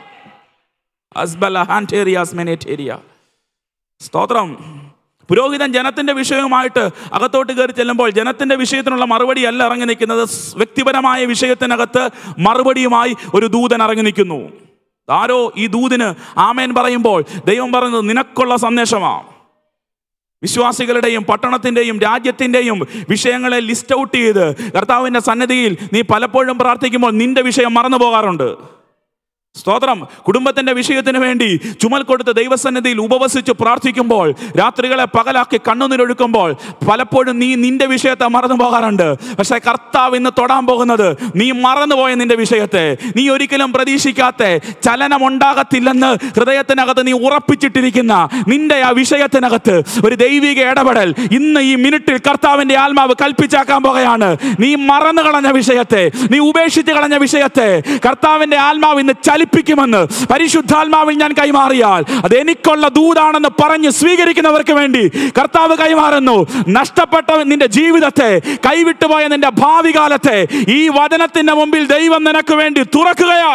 അസ്ബല ഹാൻറ്റേറിയാസ് മെനേറ്റേരിയ സ്തോത്രം പുരോഹിതൻ ജനത്തിന്റെ വിഷയവുമായിട്ട് അകത്തോട്ട് കയറി ചെല്ലുമ്പോൾ ജനത്തിന്റെ വിഷയത്തിനുള്ള മറുപടി അല്ല ഇറങ്ങി നിൽക്കുന്നത് സ് വ്യക്തിപരമായ വിഷയത്തിനകത്ത് മറുപടിയുമായി ഒരു ദൂതൻ ഇറങ്ങി നിൽക്കുന്നു ആരോ ഈ ദൂതിന് ആമേൻ പറയുമ്പോൾ ദൈവം പറയുന്നത് നിനക്കുള്ള സന്ദേശമാണ് വിശ്വാസികളുടെയും പട്ടണത്തിൻ്റെയും രാജ്യത്തിൻ്റെയും വിഷയങ്ങളെ ലിസ്റ്റ് ഔട്ട് ചെയ്ത് കർത്താവിൻ്റെ സന്നിധിയിൽ നീ പലപ്പോഴും പ്രാർത്ഥിക്കുമ്പോൾ നിന്റെ വിഷയം മറന്നു പോകാറുണ്ട് സ്തോത്രം കുടുംബത്തിന്റെ വിഷയത്തിന് വേണ്ടി ചുമൽ കൊടുത്ത് ദൈവസന്നിധിയിൽ ഉപവസിച്ച് പ്രാർത്ഥിക്കുമ്പോൾ രാത്രികളെ പകലാക്കി കണ്ണുനീരൊഴുക്കുമ്പോൾ പലപ്പോഴും നീ നിന്റെ വിഷയത്തെ മറന്നു പോകാറുണ്ട് പക്ഷേ കർത്താവ് ഇന്ന് തൊടാൻ പോകുന്നത് നീ മറന്നുപോയ നിന്റെ വിഷയത്തെ നീ ഒരിക്കലും പ്രതീക്ഷിക്കാത്ത ചലനമുണ്ടാകത്തില്ലെന്ന് ഹൃദയത്തിനകത്ത് നീ ഉറപ്പിച്ചിട്ടിരിക്കുന്ന നിന്റെ ആ വിഷയത്തിനകത്ത് ഒരു ദൈവിക ഇടപെടൽ ഇന്ന് ഈ മിനിറ്റിൽ കർത്താവിന്റെ ആത്മാവ് കൽപ്പിച്ചാക്കാൻ പോകുകയാണ് നീ മറന്നു കളഞ്ഞ വിഷയത്തെ നീ ഉപേക്ഷിച്ച് കളഞ്ഞ വിഷയത്തെ കർത്താവിന്റെ ആത്മാവ് ഇന്ന് ചലിപ്പിക്കുമെന്ന് പരിശുദ്ധാത്മാവിൽ ഞാൻ കൈമാറിയാൽ അത് എനിക്കുള്ള ദൂതാണെന്ന് പറഞ്ഞ് സ്വീകരിക്കുന്നവർക്ക് വേണ്ടി കർത്താവ് കൈമാറുന്നു നഷ്ടപ്പെട്ട നിന്റെ ജീവിതത്തെ കൈവിട്ടുപോയ നിന്റെ ഭാവി കാലത്തെ ഈ വചനത്തിന്റെ മുമ്പിൽ ദൈവം നിനക്ക് വേണ്ടി തുറക്കുകയാ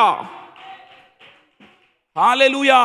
ഹാലലൂയാ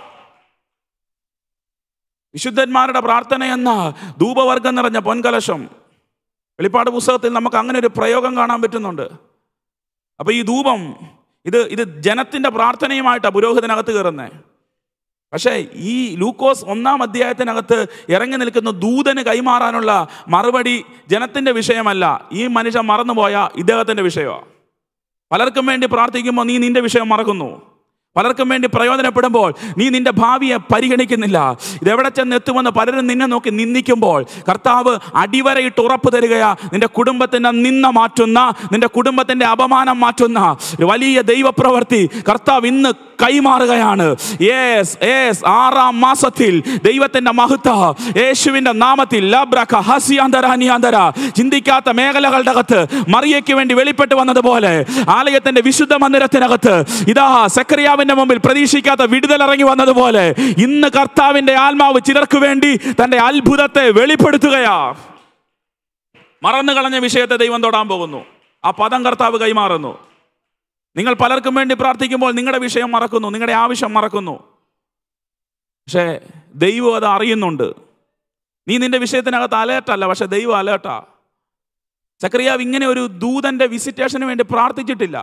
വിശുദ്ധന്മാരുടെ പ്രാർത്ഥന എന്ന ധൂപവർഗം നിറഞ്ഞ പൊൻകലശം വെളിപ്പാട് പുസ്തകത്തിൽ നമുക്ക് അങ്ങനെ ഒരു പ്രയോഗം കാണാൻ പറ്റുന്നുണ്ട് അപ്പൊ ഈ ധൂപം ഇത് ഇത് ജനത്തിന്റെ പ്രാർത്ഥനയുമായിട്ടാണ് പുരോഹിതനകത്ത് കയറുന്നത് പക്ഷേ ഈ ലൂക്കോസ് ഒന്നാം അധ്യായത്തിനകത്ത് ഇറങ്ങി നിൽക്കുന്ന ദൂതന് കൈമാറാനുള്ള മറുപടി ജനത്തിന്റെ വിഷയമല്ല ഈ മനുഷ്യൻ മറന്നുപോയ ഇദ്ദേഹത്തിന്റെ വിഷയമാണ് പലർക്കും വേണ്ടി പ്രാർത്ഥിക്കുമ്പോൾ നീ നിന്റെ വിഷയം മറക്കുന്നു പലർക്കും വേണ്ടി പ്രയോജനപ്പെടുമ്പോൾ നീ നിന്റെ ഭാവിയെ പരിഗണിക്കുന്നില്ല ഇതെവിടെ ചെന്ന് എത്തുമെന്ന് പലരും നിന്നെ നോക്കി നിന്ദിക്കുമ്പോൾ കർത്താവ് അടിവരയിട്ട് ഉറപ്പ് തരികയാ നിന്റെ കുടുംബത്തിന്റെ നിന്ന മാറ്റുന്ന നിന്റെ കുടുംബത്തിന്റെ അപമാനം മാറ്റുന്ന ഒരു വലിയ ദൈവപ്രവൃത്തി കർത്താവ് ഇന്ന് കൈമാറുകയാണ് യേസ് യേസ് ആറാം മാസത്തിൽ ദൈവത്തിന്റെ മഹത്വ യേശുവിന്റെ നാമത്തിൽ ലബ്രക ഹസിയാന്തരാനിയാന്തര ചിന്തിക്കാത്ത മേഖലകളുടെ അകത്ത് മറിയയ്ക്ക് വേണ്ടി വെളിപ്പെട്ട് വന്നതുപോലെ ആലയത്തിന്റെ വിശുദ്ധ മന്ദിരത്തിനകത്ത് ഇതാ സെക്രിയാവിന്റെ മുമ്പിൽ പ്രതീക്ഷിക്കാത്ത വിടുതൽ ഇറങ്ങി വന്നതുപോലെ ഇന്ന് കർത്താവിന്റെ ആത്മാവ് ചിലർക്ക് വേണ്ടി തന്റെ അത്ഭുതത്തെ വെളിപ്പെടുത്തുകയാ മറന്നു കളഞ്ഞ വിഷയത്തെ ദൈവം തൊടാൻ പോകുന്നു ആ പദം കർത്താവ് കൈമാറുന്നു നിങ്ങൾ പലർക്കും വേണ്ടി പ്രാർത്ഥിക്കുമ്പോൾ നിങ്ങളുടെ വിഷയം മറക്കുന്നു നിങ്ങളുടെ ആവശ്യം മറക്കുന്നു പക്ഷേ ദൈവം അത് അറിയുന്നുണ്ട് നീ നിന്റെ വിഷയത്തിനകത്ത് അലേർട്ടല്ല പക്ഷെ ദൈവം അലേർട്ടാ ചക്രിയാവ് ഇങ്ങനെ ഒരു ദൂതന്റെ വിസിറ്റേഷന് വേണ്ടി പ്രാർത്ഥിച്ചിട്ടില്ല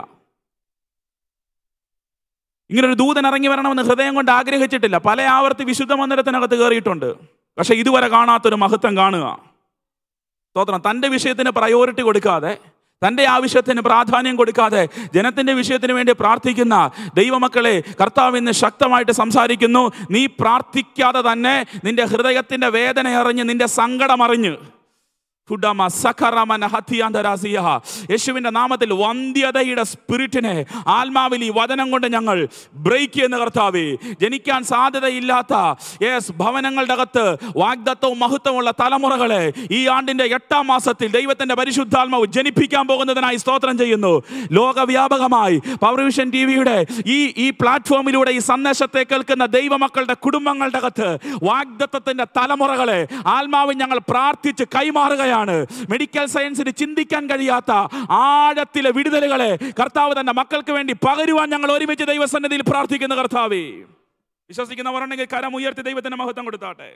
ഇങ്ങനെ ഒരു ദൂതൻ ഇറങ്ങി വരണമെന്ന് ഹൃദയം കൊണ്ട് ആഗ്രഹിച്ചിട്ടില്ല പല ആവർത്തി വിശുദ്ധ മന്ദിരത്തിനകത്ത് കയറിയിട്ടുണ്ട് പക്ഷെ ഇതുവരെ കാണാത്തൊരു മഹത്വം കാണുക സ്തോത്രം തൻ്റെ വിഷയത്തിന് പ്രയോറിറ്റി കൊടുക്കാതെ തൻ്റെ ആവശ്യത്തിന് പ്രാധാന്യം കൊടുക്കാതെ ജനത്തിൻ്റെ വിഷയത്തിന് വേണ്ടി പ്രാർത്ഥിക്കുന്ന ദൈവമക്കളെ കർത്താവ് ഇന്ന് ശക്തമായിട്ട് സംസാരിക്കുന്നു നീ പ്രാർത്ഥിക്കാതെ തന്നെ നിന്റെ ഹൃദയത്തിൻ്റെ വേദന അറിഞ്ഞ് നിന്റെ സങ്കടം അറിഞ്ഞ് ഫുഡമ സഖറമന ഹത്തിയാന്തരാസിയ. യേശുവിന്റെ നാമത്തിൽ വന്ധ്യതയുടെ സ്പിരിറ്റിനെ ആത്മാവിൽ ഈ വചനം കൊണ്ട് ഞങ്ങൾ ബ്രേക്ക് ചെയ്യുന്ന കർത്താവേ ജനിക്കാൻ സാധ്യതയില്ലാത്ത യെസ് ഭവനങ്ങളുടെ അകത്ത് വാഗ്ദത്വവും മഹത്വമുള്ള തലമുറകളെ ഈ ആണ്ടിന്റെ എട്ടാം മാസത്തിൽ ദൈവത്തിന്റെ പരിശുദ്ധാത്മാവ് ജനിപ്പിക്കാൻ പോകുന്നതിനായി സ്തോത്രം ചെയ്യുന്നു ലോകവ്യാപകമായി പവർവിഷൻ ടി വിയുടെ ഈ ഈ പ്ലാറ്റ്ഫോമിലൂടെ ഈ സന്ദേശത്തെ കേൾക്കുന്ന ദൈവമക്കളുടെ കുടുംബങ്ങളുടെ അകത്ത് വാഗ്ദത്വത്തിന്റെ തലമുറകളെ ആത്മാവിൽ ഞങ്ങൾ പ്രാർത്ഥിച്ച് കൈമാറുകയാണ് മെഡിക്കൽ സയൻസിന് ചിന്തിക്കാൻ കഴിയാത്ത ആഴത്തിലെ വിടുതലുകളെ കർത്താവ് തന്റെ മക്കൾക്ക് വേണ്ടി പകരുവാൻ ഞങ്ങൾ ഒരുമിച്ച് ദൈവസന്നിധിയിൽ പ്രാർത്ഥിക്കുന്ന കർത്താവേ വിശ്വസിക്കുന്നവരുണ്ടെങ്കിൽ കരം ഉയർത്തി ദൈവത്തിന് മഹത്വം കൊടുത്താട്ടെ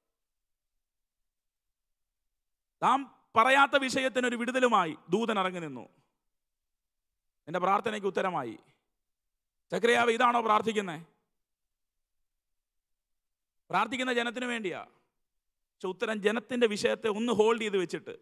താൻ പറയാത്ത വിഷയത്തിന് ഒരു വിടുതലുമായി ദൂതൻ ഇറങ്ങി നിന്നു എൻ്റെ പ്രാർത്ഥനയ്ക്ക് ഉത്തരമായി ചക്രയാവ് ഇതാണോ പ്രാർത്ഥിക്കുന്നത് പ്രാർത്ഥിക്കുന്ന ജനത്തിന് വേണ്ടിയാ പക്ഷെ ഉത്തരം ജനത്തിന്റെ വിഷയത്തെ ഒന്ന് ഹോൾഡ് ചെയ്ത് വെച്ചിട്ട്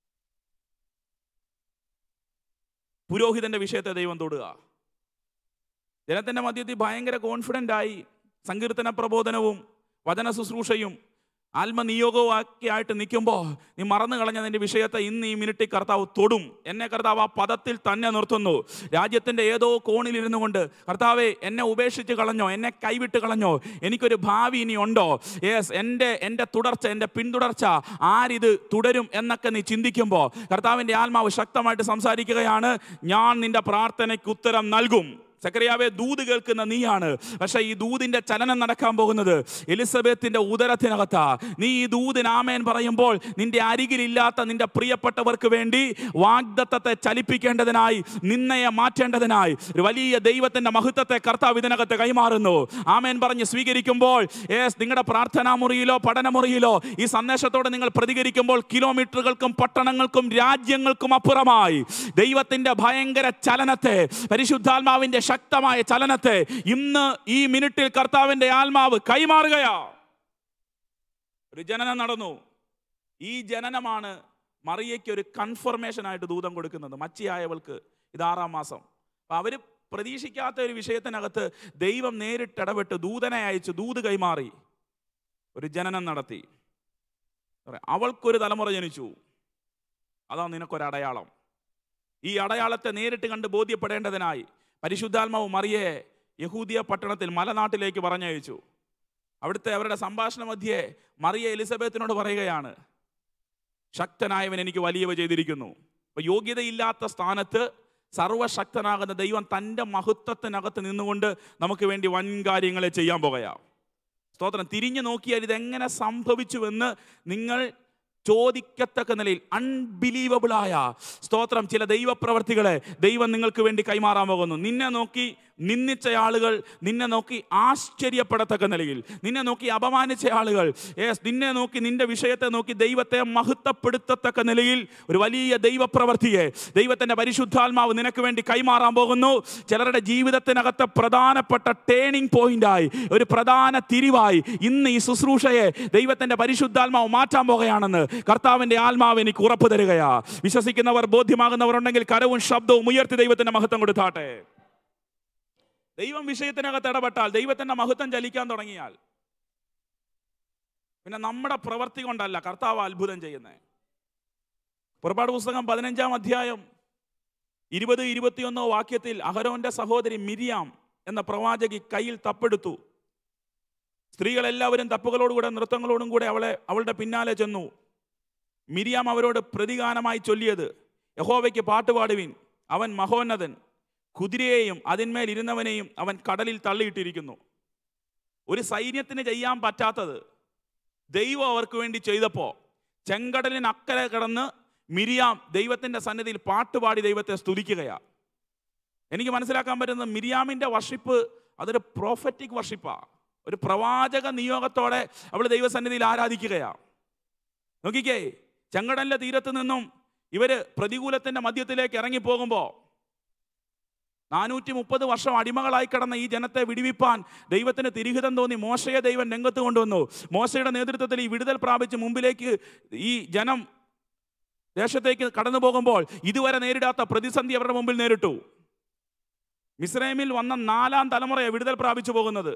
പുരോഹിതന്റെ വിഷയത്തെ ദൈവം തൊടുക ജനത്തിന്റെ മധ്യത്തിൽ ഭയങ്കര കോൺഫിഡൻ്റ് ആയി സങ്കീർത്തന പ്രബോധനവും വചന ശുശ്രൂഷയും ആത്മനിയോഗവും ഒക്കെ ആയിട്ട് നിൽക്കുമ്പോൾ നീ മറന്നു കളഞ്ഞ നിന്റെ വിഷയത്തെ ഇന്ന് ഈ മിനിറ്റിൽ കർത്താവ് തൊടും എന്നെ കർത്താവ് ആ പദത്തിൽ തന്നെ നിർത്തുന്നു രാജ്യത്തിൻ്റെ ഏതോ കോണിലിരുന്നു കൊണ്ട് കർത്താവെ എന്നെ ഉപേക്ഷിച്ച് കളഞ്ഞോ എന്നെ കൈവിട്ട് കളഞ്ഞോ എനിക്കൊരു ഭാവി ഇനി ഉണ്ടോ യെസ് എൻ്റെ എൻ്റെ തുടർച്ച എൻ്റെ പിന്തുടർച്ച ആരിത് തുടരും എന്നൊക്കെ നീ ചിന്തിക്കുമ്പോൾ കർത്താവിൻ്റെ ആത്മാവ് ശക്തമായിട്ട് സംസാരിക്കുകയാണ് ഞാൻ നിന്റെ പ്രാർത്ഥനയ്ക്ക് ഉത്തരം നൽകും സക്കറിയാവെ ദൂത് കേൾക്കുന്ന നീയാണ് പക്ഷെ ഈ ദൂതിന്റെ ചലനം നടക്കാൻ പോകുന്നത് എലിസബത്തിന്റെ ഉദരത്തിനകത്താ നീ ഈ ദൂതിന് ആമേൻ പറയുമ്പോൾ നിന്റെ അരികിലില്ലാത്ത നിന്റെ പ്രിയപ്പെട്ടവർക്ക് വേണ്ടി വാഗ്ദത്തത്തെ ചലിപ്പിക്കേണ്ടതിനായി നിന്നയെ മാറ്റേണ്ടതിനായി ഒരു വലിയ ദൈവത്തിന്റെ മഹത്വത്തെ കർത്താവ് ഇതിനകത്ത് കൈമാറുന്നു ആമേൻ പറഞ്ഞ് സ്വീകരിക്കുമ്പോൾ ഏസ് നിങ്ങളുടെ പ്രാർത്ഥനാ മുറിയിലോ പഠനമുറിയിലോ ഈ സന്ദേശത്തോടെ നിങ്ങൾ പ്രതികരിക്കുമ്പോൾ കിലോമീറ്ററുകൾക്കും പട്ടണങ്ങൾക്കും രാജ്യങ്ങൾക്കും അപ്പുറമായി ദൈവത്തിന്റെ ഭയങ്കര ചലനത്തെ പരിശുദ്ധാത്മാവിന്റെ ശക്തമായ ചലനത്തെ ഇന്ന് ഈ മിനിറ്റിൽ കർത്താവിന്റെ ആത്മാവ് കൈമാറുകയാ ഒരു ജനനം നടന്നു ഈ ജനനമാണ് മറിയയ്ക്ക് ഒരു കൺഫർമേഷൻ ആയിട്ട് ദൂതം കൊടുക്കുന്നത് മച്ചിയായവൾക്ക് ഇത് ആറാം മാസം അപ്പൊ അവര് പ്രതീക്ഷിക്കാത്ത ഒരു വിഷയത്തിനകത്ത് ദൈവം നേരിട്ടിടപെട്ട് ദൂതനെ അയച്ചു ദൂത് കൈമാറി ഒരു ജനനം നടത്തി പറയാം, അവൾക്കൊരു തലമുറ ജനിച്ചു അതാ നിനക്കൊരടയാളം ഈ അടയാളത്തെ നേരിട്ട് കണ്ട് ബോധ്യപ്പെടേണ്ടതിനായി പരിശുദ്ധാത്മാവ് മറിയെ യഹൂദിയ പട്ടണത്തിൽ മലനാട്ടിലേക്ക് പറഞ്ഞയച്ചു അവിടുത്തെ അവരുടെ സംഭാഷണ മധ്യേ മറിയ എലിസബത്തിനോട് പറയുകയാണ് ശക്തനായവൻ എനിക്ക് വലിയവ ചെയ്തിരിക്കുന്നു അപ്പൊ യോഗ്യതയില്ലാത്ത സ്ഥാനത്ത് സർവശക്തനാകുന്ന ദൈവം തൻ്റെ മഹത്വത്തിനകത്ത് നിന്നുകൊണ്ട് നമുക്ക് വേണ്ടി വൻ കാര്യങ്ങളെ ചെയ്യാൻ പോകുകയാ സ്തോത്രം തിരിഞ്ഞു നോക്കിയാൽ ഇതെങ്ങനെ സംഭവിച്ചുവെന്ന് നിങ്ങൾ ചോദിക്കത്തക്ക നിലയിൽ അൺബിലീവബിളായ സ്തോത്രം ചില ദൈവപ്രവർത്തികളെ ദൈവം നിങ്ങൾക്ക് വേണ്ടി കൈമാറാൻ പോകുന്നു നിന്നെ നോക്കി നിന്ദിച്ച ആളുകൾ നിന്നെ നോക്കി ആശ്ചര്യപ്പെടത്തക്ക നിലയിൽ നിന്നെ നോക്കി അപമാനിച്ച ആളുകൾ യെസ് നിന്നെ നോക്കി നിന്റെ വിഷയത്തെ നോക്കി ദൈവത്തെ മഹത്വപ്പെടുത്തത്തക്ക നിലയിൽ ഒരു വലിയ ദൈവപ്രവർത്തിയെ ദൈവത്തിൻ്റെ പരിശുദ്ധാത്മാവ് നിനക്ക് വേണ്ടി കൈമാറാൻ പോകുന്നു ചിലരുടെ ജീവിതത്തിനകത്ത് പ്രധാനപ്പെട്ട ടേണിംഗ് പോയിന്റായി ഒരു പ്രധാന തിരിവായി ഇന്ന് ഈ ശുശ്രൂഷയെ ദൈവത്തിൻ്റെ പരിശുദ്ധാത്മാവ് മാറ്റാൻ പോകുകയാണെന്ന് കർത്താവിൻ്റെ ആത്മാവ് എനിക്ക് ഉറപ്പ് തരികയാ വിശ്വസിക്കുന്നവർ ബോധ്യമാകുന്നവർ ഉണ്ടെങ്കിൽ കരവും ശബ്ദവും ഉയർത്തി ദൈവത്തിൻ്റെ മഹത്വം കൊടുത്താട്ടെ ദൈവം വിഷയത്തിനകത്ത് ഇടപെട്ടാൽ ദൈവത്തിൻ്റെ മഹത്വം ചലിക്കാൻ തുടങ്ങിയാൽ പിന്നെ നമ്മുടെ പ്രവൃത്തി കൊണ്ടല്ല കർത്താവ് അത്ഭുതം ചെയ്യുന്നത് പുറപ്പാട് പുസ്തകം പതിനഞ്ചാം അധ്യായം ഇരുപത് ഇരുപത്തിയൊന്നോ വാക്യത്തിൽ അഹരോന്റെ സഹോദരി മിരിയാം എന്ന പ്രവാചകി കയ്യിൽ തപ്പെടുത്തു സ്ത്രീകളെല്ലാവരും തപ്പുകളോടുകൂടെ നൃത്തങ്ങളോടും കൂടെ അവളെ അവളുടെ പിന്നാലെ ചെന്നു മിരിയാം അവരോട് പ്രതിഗാനമായി ചൊല്ലിയത് യഹോവയ്ക്ക് പാട്ടുപാടുവിൻ അവൻ മഹോന്നതൻ കുതിരയെയും അതിന്മേൽ ഇരുന്നവനെയും അവൻ കടലിൽ തള്ളിയിട്ടിരിക്കുന്നു ഒരു സൈന്യത്തിന് ചെയ്യാൻ പറ്റാത്തത് ദൈവം അവർക്ക് വേണ്ടി ചെയ്തപ്പോൾ ചെങ്കടലിന് അക്കരെ കിടന്ന് മിരിയാം ദൈവത്തിൻ്റെ സന്നിധിയിൽ പാട്ടുപാടി ദൈവത്തെ സ്തുതിക്കുകയാ എനിക്ക് മനസ്സിലാക്കാൻ പറ്റുന്നത് മിരിയാമിൻ്റെ വർഷിപ്പ് അതൊരു പ്രോഫറ്റിക് വർഷിപ്പാ ഒരു പ്രവാചക നിയോഗത്തോടെ അവൾ ദൈവസന്നിധിയിൽ ആരാധിക്കുകയാ നോക്കിക്കേ ചെങ്കടലിൻ്റെ തീരത്ത് നിന്നും ഇവര് പ്രതികൂലത്തിന്റെ മധ്യത്തിലേക്ക് ഇറങ്ങിപ്പോകുമ്പോൾ നാനൂറ്റി മുപ്പത് വർഷം അടിമകളായി കിടന്ന ഈ ജനത്തെ വിടിവിപ്പാൻ ദൈവത്തിന് തിരിഹിതം തോന്നി മോശയെ ദൈവം രംഗത്ത് കൊണ്ടുവന്നു മോശയുടെ നേതൃത്വത്തിൽ ഈ വിടുതൽ പ്രാപിച്ച് മുമ്പിലേക്ക് ഈ ജനം ദേശത്തേക്ക് കടന്നു പോകുമ്പോൾ ഇതുവരെ നേരിടാത്ത പ്രതിസന്ധി അവരുടെ മുമ്പിൽ നേരിട്ടു മിസ്രൈമിൽ വന്ന നാലാം തലമുറയെ വിടുതൽ പ്രാപിച്ചു പോകുന്നത്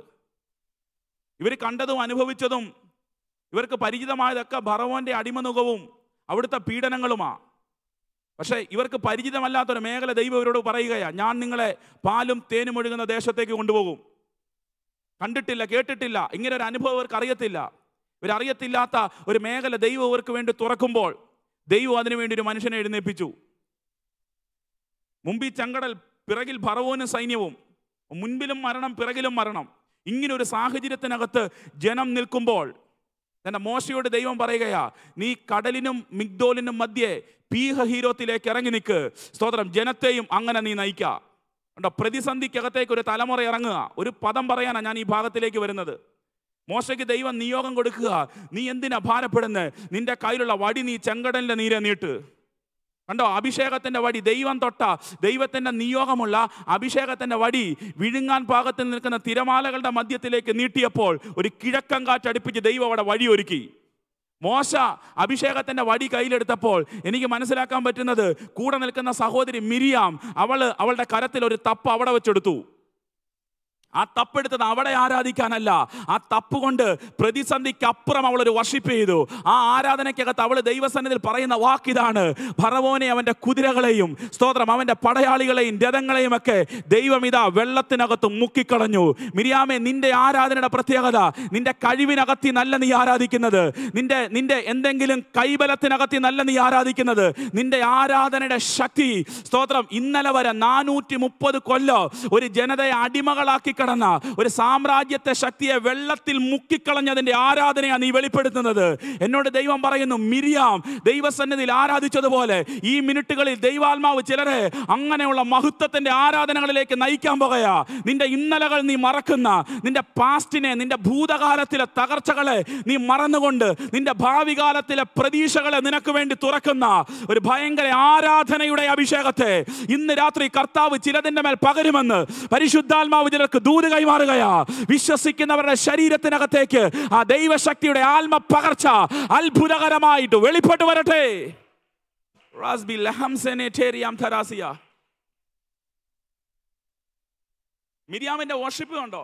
ഇവർ കണ്ടതും അനുഭവിച്ചതും ഇവർക്ക് പരിചിതമായതൊക്കെ ഭറവോന്റെ അടിമനുഖവും അവിടുത്തെ പീഡനങ്ങളുമാ പക്ഷേ ഇവർക്ക് പരിചിതമല്ലാത്തൊരു മേഖല ദൈവം ഇവരോട് പറയുകയാ ഞാൻ നിങ്ങളെ പാലും തേനും ഒഴുകുന്ന ദേശത്തേക്ക് കൊണ്ടുപോകും കണ്ടിട്ടില്ല കേട്ടിട്ടില്ല ഇങ്ങനെ ഒരു അനുഭവം ഇവർക്ക് അറിയത്തില്ല ഇവരറിയത്തില്ലാത്ത ഒരു മേഖല ദൈവം ഇവർക്ക് വേണ്ടി തുറക്കുമ്പോൾ ദൈവം അതിനു വേണ്ടി ഒരു മനുഷ്യനെ എഴുന്നേൽപ്പിച്ചു മുമ്പിൽ ചെങ്കടൽ പിറകിൽ ഭറവോനും സൈന്യവും മുൻപിലും മരണം പിറകിലും മരണം ഇങ്ങനെ ഒരു സാഹചര്യത്തിനകത്ത് ജനം നിൽക്കുമ്പോൾ തന്റെ മോശയോട് ദൈവം പറയുകയാ നീ കടലിനും മിഗ്ദോലിനും മധ്യേ പീഹ ഹീരോത്തിലേക്ക് ഇറങ്ങി നിൽക്ക് സ്തോത്രം ജനത്തെയും അങ്ങനെ നീ നയിക്കുക ഉണ്ടോ പ്രതിസന്ധിക്കകത്തേക്ക് ഒരു തലമുറ ഇറങ്ങുക ഒരു പദം പറയാനാ ഞാൻ ഈ ഭാഗത്തിലേക്ക് വരുന്നത് മോശയ്ക്ക് ദൈവം നിയോഗം കൊടുക്കുക നീ എന്തിനാ ഭാരപ്പെടുന്നത് നിന്റെ കയ്യിലുള്ള വടി നീ ചെങ്കടലിന്റെ നീരെ നീട്ട് കണ്ടോ അഭിഷേകത്തിന്റെ വടി ദൈവം തൊട്ട ദൈവത്തിന്റെ നിയോഗമുള്ള അഭിഷേകത്തിന്റെ വടി വിഴുങ്ങാൻ പാകത്തിൽ നിൽക്കുന്ന തിരമാലകളുടെ മധ്യത്തിലേക്ക് നീട്ടിയപ്പോൾ ഒരു കിഴക്കൻ കാറ്റടിപ്പിച്ച് ദൈവം അവിടെ വഴിയൊരുക്കി മോശ അഭിഷേകത്തിന്റെ വടി കയ്യിലെടുത്തപ്പോൾ എനിക്ക് മനസ്സിലാക്കാൻ പറ്റുന്നത് കൂടെ നിൽക്കുന്ന സഹോദരി മിരിയാം അവള് അവളുടെ കരത്തിൽ ഒരു തപ്പ് അവിടെ വെച്ചെടുത്തു ആ തപ്പെടുത്തത് അവിടെ ആരാധിക്കാനല്ല ആ തപ്പ് കൊണ്ട് പ്രതിസന്ധിക്കപ്പുറം അവൾ ഒരു വർഷിപ്പ് ചെയ്തു ആ ആരാധനയ്ക്കകത്ത് അവൾ ദൈവസന്നിധിയിൽ പറയുന്ന വാക്കിതാണ് ഭറവോനെ അവന്റെ കുതിരകളെയും സ്തോത്രം അവന്റെ പടയാളികളെയും രഥങ്ങളെയും ഒക്കെ ദൈവം ഇതാ വെള്ളത്തിനകത്ത് മുക്കിക്കളഞ്ഞു മിരിയാമെ നിന്റെ ആരാധനയുടെ പ്രത്യേകത നിന്റെ കഴിവിനകത്തി നല്ല നീ ആരാധിക്കുന്നത് നിന്റെ നിന്റെ എന്തെങ്കിലും കൈബലത്തിനകത്തി നല്ല നീ ആരാധിക്കുന്നത് നിന്റെ ആരാധനയുടെ ശക്തി സ്തോത്രം ഇന്നലെ വരെ നാനൂറ്റി മുപ്പത് കൊല്ലോ ഒരു ജനതയെ അടിമകളാക്കി കിടന്ന ഒരു സാമ്രാജ്യത്തെ ശക്തിയെ വെള്ളത്തിൽ മുക്കിക്കളഞ്ഞതിന്റെ ആരാധനയാണ് നീ വെളിപ്പെടുത്തുന്നത് എന്നോട് ദൈവം പറയുന്നു മിരിയാം ദൈവസന്നിധിയിൽ ആരാധിച്ചതുപോലെ ഈ മിനിറ്റുകളിൽ ദൈവാത്മാവ് ചിലരെ അങ്ങനെയുള്ള മഹത്വത്തിന്റെ ആരാധനകളിലേക്ക് നയിക്കാൻ പോകുകയാ നിന്റെ ഇന്നലകൾ നീ മറക്കുന്ന നിന്റെ പാസ്റ്റിനെ നിന്റെ ഭൂതകാലത്തിലെ തകർച്ചകളെ നീ മറന്നുകൊണ്ട് നിന്റെ ഭാവി കാലത്തിലെ പ്രതീക്ഷകളെ നിനക്ക് വേണ്ടി തുറക്കുന്ന ഒരു ഭയങ്കര ആരാധനയുടെ അഭിഷേകത്തെ ഇന്ന് രാത്രി കർത്താവ് ചിലതിന്റെ മേൽ പകരുമെന്ന് പരിശുദ്ധാത്മാവ് ചിലർക്ക് ദൂത് കൈമാറുകയാ വിശ്വസിക്കുന്നവരുടെ ശരീരത്തിനകത്തേക്ക് ആ ദൈവശക്തിയുടെ ആത്മ പകർച്ച അത്ഭുതകരമായിട്ട് വെളിപ്പെട്ട് വരട്ടെ റാസ്ബി ലഹംസനെ ഠേരിയാം ഥരാസിയ മിരിയാമിന്റെ വർഷിപ്പ് കണ്ടോ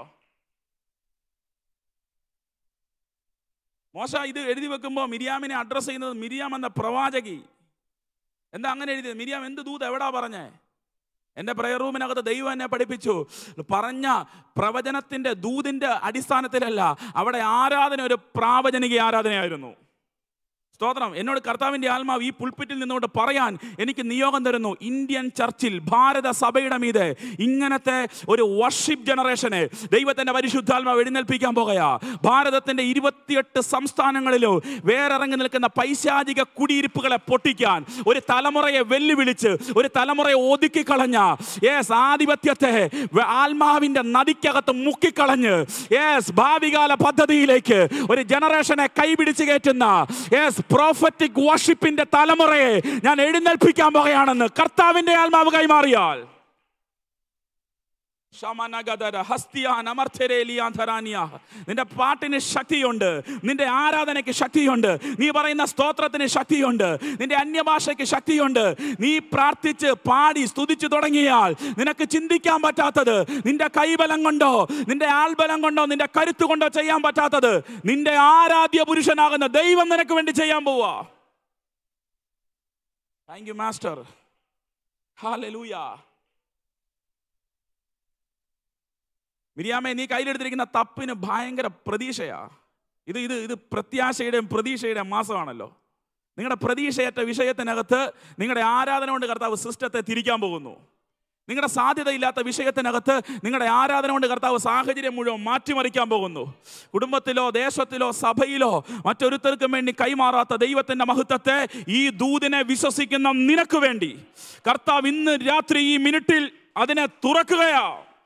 മോശ ഇത് എഴുതി വെക്കുമ്പോൾ മിരിയാമിനെ അഡ്രസ് ചെയ്യുന്നത് മിരിയാം എന്ന പ്രവാചകി എന്താ അങ്ങനെ എഴുതിയത് മിരിയാം എന്ത് ദൂത് എവിടാ പറഞ്ഞേ എൻ്റെ പ്രയർ റൂമിനകത്ത് ദൈവം എന്നെ പഠിപ്പിച്ചു പറഞ്ഞ പ്രവചനത്തിൻ്റെ ദൂതിൻ്റെ അടിസ്ഥാനത്തിലല്ല അവിടെ ആരാധന ഒരു പ്രാവചനിക ആരാധനയായിരുന്നു സ്തോത്രം എന്നോട് കർത്താവിൻ്റെ ആത്മാവ് ഈ പുൾപ്പിറ്റിൽ നിന്നുകൊണ്ട് പറയാൻ എനിക്ക് നിയോഗം തരുന്നു ഇന്ത്യൻ ചർച്ചിൽ ഭാരത സഭയുടെ മീതെ ഇങ്ങനത്തെ ഒരു വർഷിപ്പ് ജനറേഷനെ ദൈവത്തിൻ്റെ പരിശുദ്ധാത്മാവ് എഴുന്നേൽപ്പിക്കാൻ പോകുകയാ ഭാരതത്തിൻ്റെ ഇരുപത്തിയെട്ട് സംസ്ഥാനങ്ങളിലോ വേറിറങ്ങി നിൽക്കുന്ന പൈശാചിക കുടിയിരിപ്പുകളെ പൊട്ടിക്കാൻ ഒരു തലമുറയെ വെല്ലുവിളിച്ച് ഒരു തലമുറയെ ഒതുക്കിക്കളഞ്ഞ യേസ് ആധിപത്യത്തെ വ- ആത്മാവിൻ്റെ നദിക്കകത്ത് മുക്കിക്കളഞ്ഞ് യേസ് ഭാവികാല പദ്ധതിയിലേക്ക് ഒരു ജനറേഷനെ കൈപിടിച്ച് കയറ്റുന്ന യേസ് പ്രോഫറ്റിക് വർഷിപ്പിന്റെ തലമുറയെ ഞാൻ എഴുന്നേൽപ്പിക്കാൻ പോകുകയാണെന്ന് കർത്താവിന്റെ ആത്മാവ് കൈമാറിയാൽ ശമനഗദര, ഹസ്തിയാൻ, അമർത്യരേലിയാൻ ധരാനിയ. നിന്റെ പാട്ടിന് ശക്തിയുണ്ട് നിന്റെ ആരാധനയ്ക്ക് ശക്തിയുണ്ട് നീ പറയുന്ന സ്തോത്രത്തിന് ശക്തിയുണ്ട് നിന്റെ അന്യഭാഷയ്ക്ക് ശക്തിയുണ്ട് നീ പ്രാർത്ഥിച്ച് പാടി സ്തുതിച്ചു തുടങ്ങിയാൽ നിനക്ക് ചിന്തിക്കാൻ പറ്റാത്തത് നിന്റെ കൈബലം കൊണ്ടോ നിന്റെ ആൾബലം കൊണ്ടോ നിന്റെ കരുത്ത് കൊണ്ടോ ചെയ്യാൻ പറ്റാത്തത് നിന്റെ ആരാധ്യ പുരുഷനാകുന്ന ദൈവം നിനക്ക് വേണ്ടി ചെയ്യാൻ പോവാ താങ്ക് യു മാസ്റ്റർ ഹാലൂയാ മിരിയാമേ നീ കയ്യിലെടുത്തിരിക്കുന്ന തപ്പിന് ഭയങ്കര പ്രതീക്ഷയാ ഇത് ഇത് ഇത് പ്രത്യാശയുടെയും പ്രതീക്ഷയുടെയും മാസമാണല്ലോ നിങ്ങളുടെ പ്രതീക്ഷയറ്റ വിഷയത്തിനകത്ത് നിങ്ങളുടെ ആരാധന കൊണ്ട് കർത്താവ് സിസ്റ്റത്തെ തിരിക്കാൻ പോകുന്നു നിങ്ങളുടെ സാധ്യതയില്ലാത്ത വിഷയത്തിനകത്ത് നിങ്ങളുടെ ആരാധന കൊണ്ട് കർത്താവ് സാഹചര്യം മുഴുവൻ മാറ്റിമറിക്കാൻ പോകുന്നു കുടുംബത്തിലോ ദേശത്തിലോ സഭയിലോ മറ്റൊരുത്തർക്കും വേണ്ടി കൈമാറാത്ത ദൈവത്തിന്റെ മഹത്വത്തെ ഈ ദൂതിനെ വിശ്വസിക്കുന്ന നിനക്ക് വേണ്ടി കർത്താവ് ഇന്ന് രാത്രി ഈ മിനിറ്റിൽ അതിനെ തുറക്കുകയാ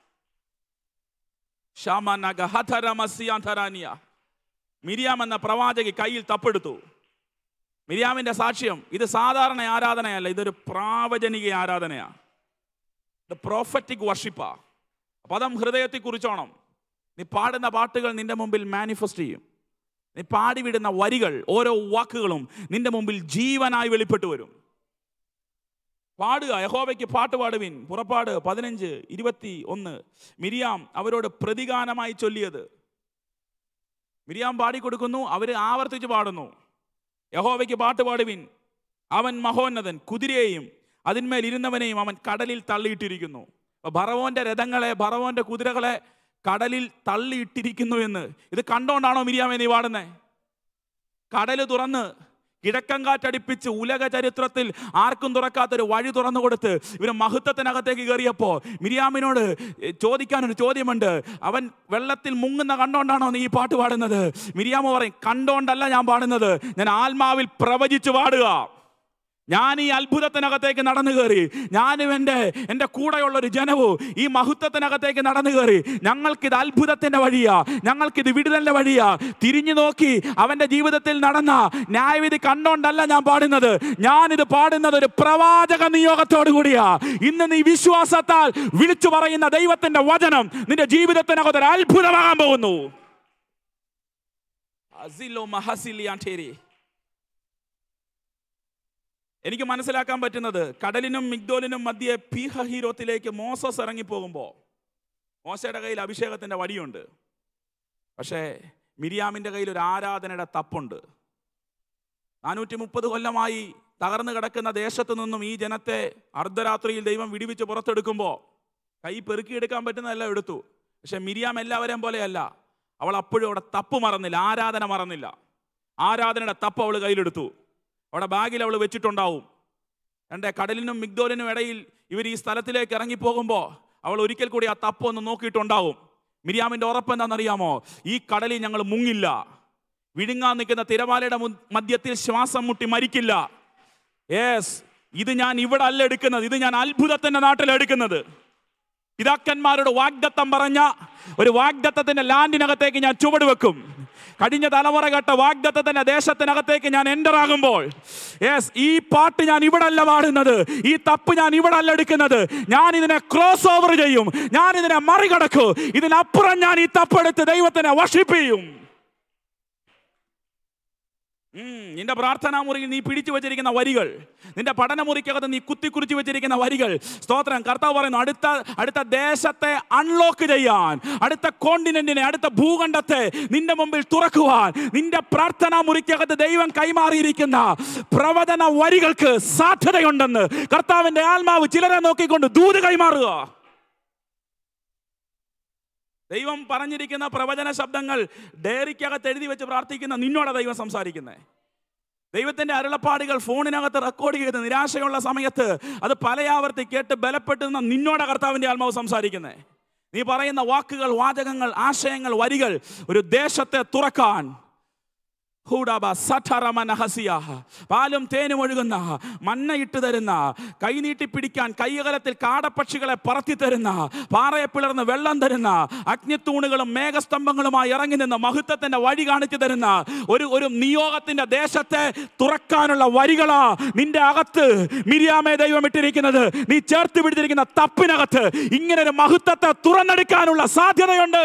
ഷാമാനഗ ഹധരമസ്യാധരാനിയ. മിരിയാം എന്ന പ്രവാചകി കയ്യിൽ തപ്പെടുത്തു മിരിയാമിന്റെ സാക്ഷ്യം ഇത് സാധാരണ ആരാധനയല്ല ഇതൊരു പ്രാവചനിക ആരാധനയാണ് പ്രോഫറ്റിക് വർഷിപ്പാ പദം ഹൃദയത്തിൽ കുറിച്ചോണം നീ പാടുന്ന പാട്ടുകൾ നിന്റെ മുമ്പിൽ മാനിഫെസ്റ്റ് ചെയ്യും നീ പാടിവിടുന്ന വരികൾ ഓരോ വാക്കുകളും നിന്റെ മുമ്പിൽ ജീവനായി വെളിപ്പെട്ടു വരും പാടുക യഹോവയ്ക്ക് പാട്ട് പാടുവിൻ പുറപ്പാട് പതിനഞ്ച് ഇരുപത്തി ഒന്ന് മിരിയാം അവരോട് പ്രതിഗാനമായി ചൊല്ലിയത് മിരിയാം പാടിക്കൊടുക്കുന്നു അവർ ആവർത്തിച്ച് പാടുന്നു യഹോവയ്ക്ക് പാട്ട് പാടുവിൻ അവൻ മഹോന്നതൻ കുതിരയെയും അതിന്മേൽ ഇരുന്നവനെയും അവൻ കടലിൽ തള്ളിയിട്ടിരിക്കുന്നു അപ്പൊ ഭറവോന്റെ രഥങ്ങളെ ഭറവോന്റെ കുതിരകളെ കടലിൽ തള്ളിയിട്ടിരിക്കുന്നു എന്ന് ഇത് കണ്ടോണ്ടാണോ മിരിയാമേ നീ പാടുന്നേ കടല് തുറന്ന് കിഴക്കൻ കാറ്റടിപ്പിച്ച് ഉലക ചരിത്രത്തിൽ ആർക്കും തുറക്കാത്തൊരു വഴി തുറന്നു കൊടുത്ത് ഇവര് മഹത്വത്തിനകത്തേക്ക് കയറിയപ്പോ മിരിയാമിനോട് ചോദിക്കാനൊരു ചോദ്യമുണ്ട് അവൻ വെള്ളത്തിൽ മുങ്ങുന്ന കണ്ടോണ്ടാണോ നീ ഈ പാട്ട് പാടുന്നത് മിരിയാമ പറയും കണ്ടോണ്ടല്ല ഞാൻ പാടുന്നത് ഞാൻ ആത്മാവിൽ പ്രവചിച്ചു പാടുക ഞാൻ ഈ അത്ഭുതത്തിനകത്തേക്ക് നടന്നു കയറി ഞാനും എൻ്റെ എൻ്റെ കൂടെയുള്ള ഒരു ജനവും ഈ മഹത്വത്തിനകത്തേക്ക് നടന്നു കയറി ഞങ്ങൾക്കിത് അത്ഭുതത്തിൻ്റെ വഴിയാ ഞങ്ങൾക്കിത് വിടുതലിൻ്റെ വഴിയാ തിരിഞ്ഞു നോക്കി അവൻ്റെ ജീവിതത്തിൽ നടന്ന ന്യായവിധി കണ്ടോണ്ടല്ല ഞാൻ പാടുന്നത് ഞാനിത് പാടുന്നത് ഒരു പ്രവാചക നിയോഗത്തോടു കൂടിയാ ഇന്ന് നീ വിശ്വാസത്താൽ വിളിച്ചു പറയുന്ന ദൈവത്തിന്റെ വചനം നിന്റെ ജീവിതത്തിനകത്ത് ഒരു അത്ഭുതമാകാൻ പോകുന്നു അസിലോ മഹസിലിയാൻറ്റേരി എനിക്ക് മനസ്സിലാക്കാൻ പറ്റുന്നത് കടലിനും മിഗ്ദോലിനും മധ്യേ പീഹ ഹീരോത്തിലേക്ക് മോസസ് ഇറങ്ങിപ്പോകുമ്പോൾ മോശയുടെ കയ്യിൽ അഭിഷേകത്തിൻ്റെ വടിയുണ്ട് പക്ഷേ മിരിയാമിൻ്റെ കയ്യിൽ ഒരു ആരാധനയുടെ തപ്പുണ്ട് നാനൂറ്റി മുപ്പത് കൊല്ലമായി തകർന്നു കിടക്കുന്ന ദേശത്തു നിന്നും ഈ ജനത്തെ അർദ്ധരാത്രിയിൽ ദൈവം വിടിവിച്ച് പുറത്തെടുക്കുമ്പോൾ കൈ പെറുക്കിയെടുക്കാൻ പറ്റുന്നതെല്ലാം എടുത്തു പക്ഷെ മിരിയാം എല്ലാവരെയും പോലെയല്ല അവൾ അപ്പോഴും അവിടെ തപ്പ് മറന്നില്ല ആരാധന മറന്നില്ല ആരാധനയുടെ തപ്പ് അവൾ കയ്യിലെടുത്തു അവിടെ ബാഗിൽ അവൾ വെച്ചിട്ടുണ്ടാവും എൻ്റെ കടലിനും മിഗ്ദോലിനും ഇടയിൽ ഇവർ ഈ സ്ഥലത്തിലേക്ക് ഇറങ്ങിപ്പോകുമ്പോൾ അവൾ ഒരിക്കൽ കൂടി ആ തപ്പ് ഒന്ന് നോക്കിയിട്ടുണ്ടാവും മിരിയാമിൻ്റെ ഉറപ്പ് എന്താണെന്നറിയാമോ ഈ കടലിൽ ഞങ്ങൾ മുങ്ങില്ല വിഴുങ്ങാൻ നിൽക്കുന്ന തിരമാലയുടെ മു- മധ്യത്തിൽ ശ്വാസം മുട്ടി മരിക്കില്ല യെസ് ഇത് ഞാൻ ഇവിടെ അല്ല എടുക്കുന്നത് ഇത് ഞാൻ അത്ഭുതത്തിന്റെ നാട്ടിൽ എടുക്കുന്നത് പിതാക്കന്മാരോട് വാഗ്ദത്തം പറഞ്ഞ ഒരു വാഗ്ദത്തത്തിന്റെ ലാൻഡിനകത്തേക്ക് ഞാൻ ചുവട് വെക്കും കഴിഞ്ഞ തലമുറ കേട്ട വാഗ്ദത്തത്തിന്റെ ദേശത്തിനകത്തേക്ക് ഞാൻ എൻ്റർ ആകുമ്പോൾ യെസ് ഈ പാട്ട് ഞാൻ ഇവിടെ അല്ല പാടുന്നത് ഈ തപ്പ് ഞാൻ ഇവിടെ അല്ല എടുക്കുന്നത് ഞാൻ ഇതിനെ ക്രോസ് ഓവർ ചെയ്യും ഞാൻ ഇതിനെ മറികടക്കും ഇതിനപ്പുറം ഞാൻ ഈ തപ്പെടുത്ത് ദൈവത്തിനെ വർഷിപ്പിക്കും ഉം, നിന്റെ പ്രാർത്ഥനാ മുറിയിൽ നീ പിടിച്ചു വെച്ചിരിക്കുന്ന വരികൾ നിന്റെ പഠനമുറിക്കകത്ത് നീ കുത്തിക്കുറിച്ച് വെച്ചിരിക്കുന്ന വരികൾ സ്തോത്രം കർത്താവ് പറയുന്നു അടുത്ത അടുത്ത ദേശത്തെ അൺലോക്ക് ചെയ്യാൻ അടുത്ത കോണ്ടിനെന്റിനെ അടുത്ത ഭൂഖണ്ഡത്തെ നിന്റെ മുമ്പിൽ തുറക്കുവാൻ നിന്റെ പ്രാർത്ഥനാ മുറിക്കകത്ത് ദൈവം കൈമാറിയിരിക്കുന്ന പ്രവചന വരികൾക്ക് സാധ്യതയുണ്ടെന്ന് കർത്താവിന്റെ ആത്മാവ് ചിലരെ നോക്കിക്കൊണ്ട് ദൂത് കൈമാറുക ദൈവം പറഞ്ഞിരിക്കുന്ന പ്രവചന ശബ്ദങ്ങൾ ഡയറിക്കകത്ത് എഴുതി വെച്ച് പ്രാർത്ഥിക്കുന്ന നിന്നോടാ ദൈവം സംസാരിക്കുന്നത് ദൈവത്തിന്റെ അരുളപ്പാടുകൾ ഫോണിനകത്ത് റെക്കോർഡ് ചെയ്ത് നിരാശയുള്ള സമയത്ത് അത് പലയാവർത്തി കേട്ട് ബലപ്പെട്ട് നിന്ന നിന്നോട കർത്താവിന്റെ ആത്മാവ് സംസാരിക്കുന്നത് നീ പറയുന്ന വാക്കുകൾ വാചകങ്ങൾ ആശയങ്ങൾ വരികൾ ഒരു ദേശത്തെ തുറക്കാൻ ഹൂഡാബ സഠറമന ഹസിയാഹ. പാലും തേനും ഒഴുകുന്ന മണ്ണ ഇട്ട് തരുന്ന കൈനീട്ടി പിടിക്കാൻ കൈകലത്തിൽ കാടപ്പക്ഷികളെ പറത്തി തരുന്ന പാറയെ പിളർന്ന് വെള്ളം തരുന്ന അഗ്നിത്തൂണുകളും മേഘസ്തംഭങ്ങളുമായി ഇറങ്ങി നിന്ന് മഹത്വത്തിന്റെ വഴി കാണിച്ചു തരുന്ന ഒരു ഒരു നിയോഗത്തിന്റെ ദേശത്തെ തുറക്കാനുള്ള വരികളാ നിന്റെ അകത്ത് മിരിയാമേ ദൈവം ഇട്ടിരിക്കുന്നത് നീ ചേർത്ത് പിടിച്ചിരിക്കുന്ന തപ്പിനകത്ത് ഇങ്ങനെ ഒരു മഹത്വത്തെ തുറന്നെടുക്കാനുള്ള സാധ്യതയുണ്ട്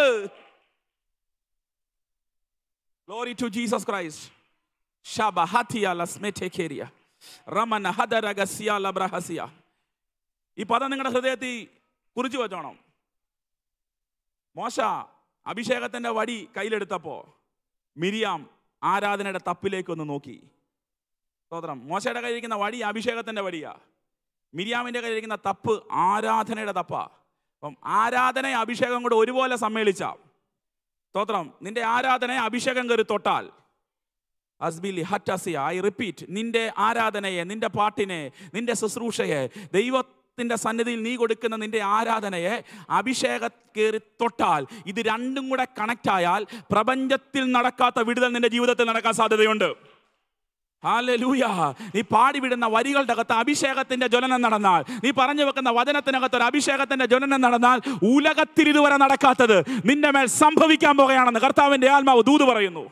Glory to Jesus Christ. Shaba hatia la smetekeria. Ramana hadaragasia labrahasia. ഈ പദം നിങ്ങളുടെ ഹൃദയത്തിൽ കുറിച്ചു വെച്ചോണം മോശ അഭിഷേകത്തിന്റെ വടി കയ്യിലെടുത്തപ്പോ മിരിയാം ആരാധനയുടെ തപ്പിലേക്കൊന്ന് നോക്കി സ്തോത്രം മോശയുടെ കയ്യിലിരിക്കുന്ന വടി അഭിഷേകത്തിന്റെ വടിയാ മിരിയാമിന്റെ കയ്യിലിരിക്കുന്ന തപ്പ് ആരാധനയുടെ തപ്പാ അപ്പം ആരാധന അഭിഷേകം കൂടെ ഒരുപോലെ സമ്മേളിച്ച സ്തോത്രം നിന്റെ ആരാധനയെ അഭിഷേകം കയറി തൊട്ടാൽ അസ്ബിലി ഹറ്റസിയ ഐ റിപ്പീറ്റ് നിന്റെ ആരാധനയെ നിന്റെ പാട്ടിനെ നിന്റെ ശുശ്രൂഷയെ ദൈവത്തിന്റെ സന്നിധിയിൽ നീ കൊടുക്കുന്ന നിന്റെ ആരാധനയെ അഭിഷേകം കയറി തൊട്ടാൽ ഇത് രണ്ടും കൂടെ കണക്റ്റ് ആയാൽ പ്രപഞ്ചത്തിൽ നടക്കാത്ത വിടുതൽ നിന്റെ ജീവിതത്തിൽ നടക്കാൻ സാധ്യതയുണ്ട് ഹാലലൂയ നീ പാടിവിടുന്ന വരികളുടെ അകത്ത് അഭിഷേകത്തിന്റെ ജ്വലനം നടന്നാൽ നീ പറഞ്ഞു വെക്കുന്ന വചനത്തിനകത്ത് ഒരു അഭിഷേകത്തിന്റെ ജ്വലനം നടന്നാൽ ഉലകത്തിൽ ഇതുവരെ നടക്കാത്തത് നിന്റെ മേൽ സംഭവിക്കാൻ പോകുകയാണെന്ന് കർത്താവിന്റെ ആത്മാവ് ദൂത് പറയുന്നു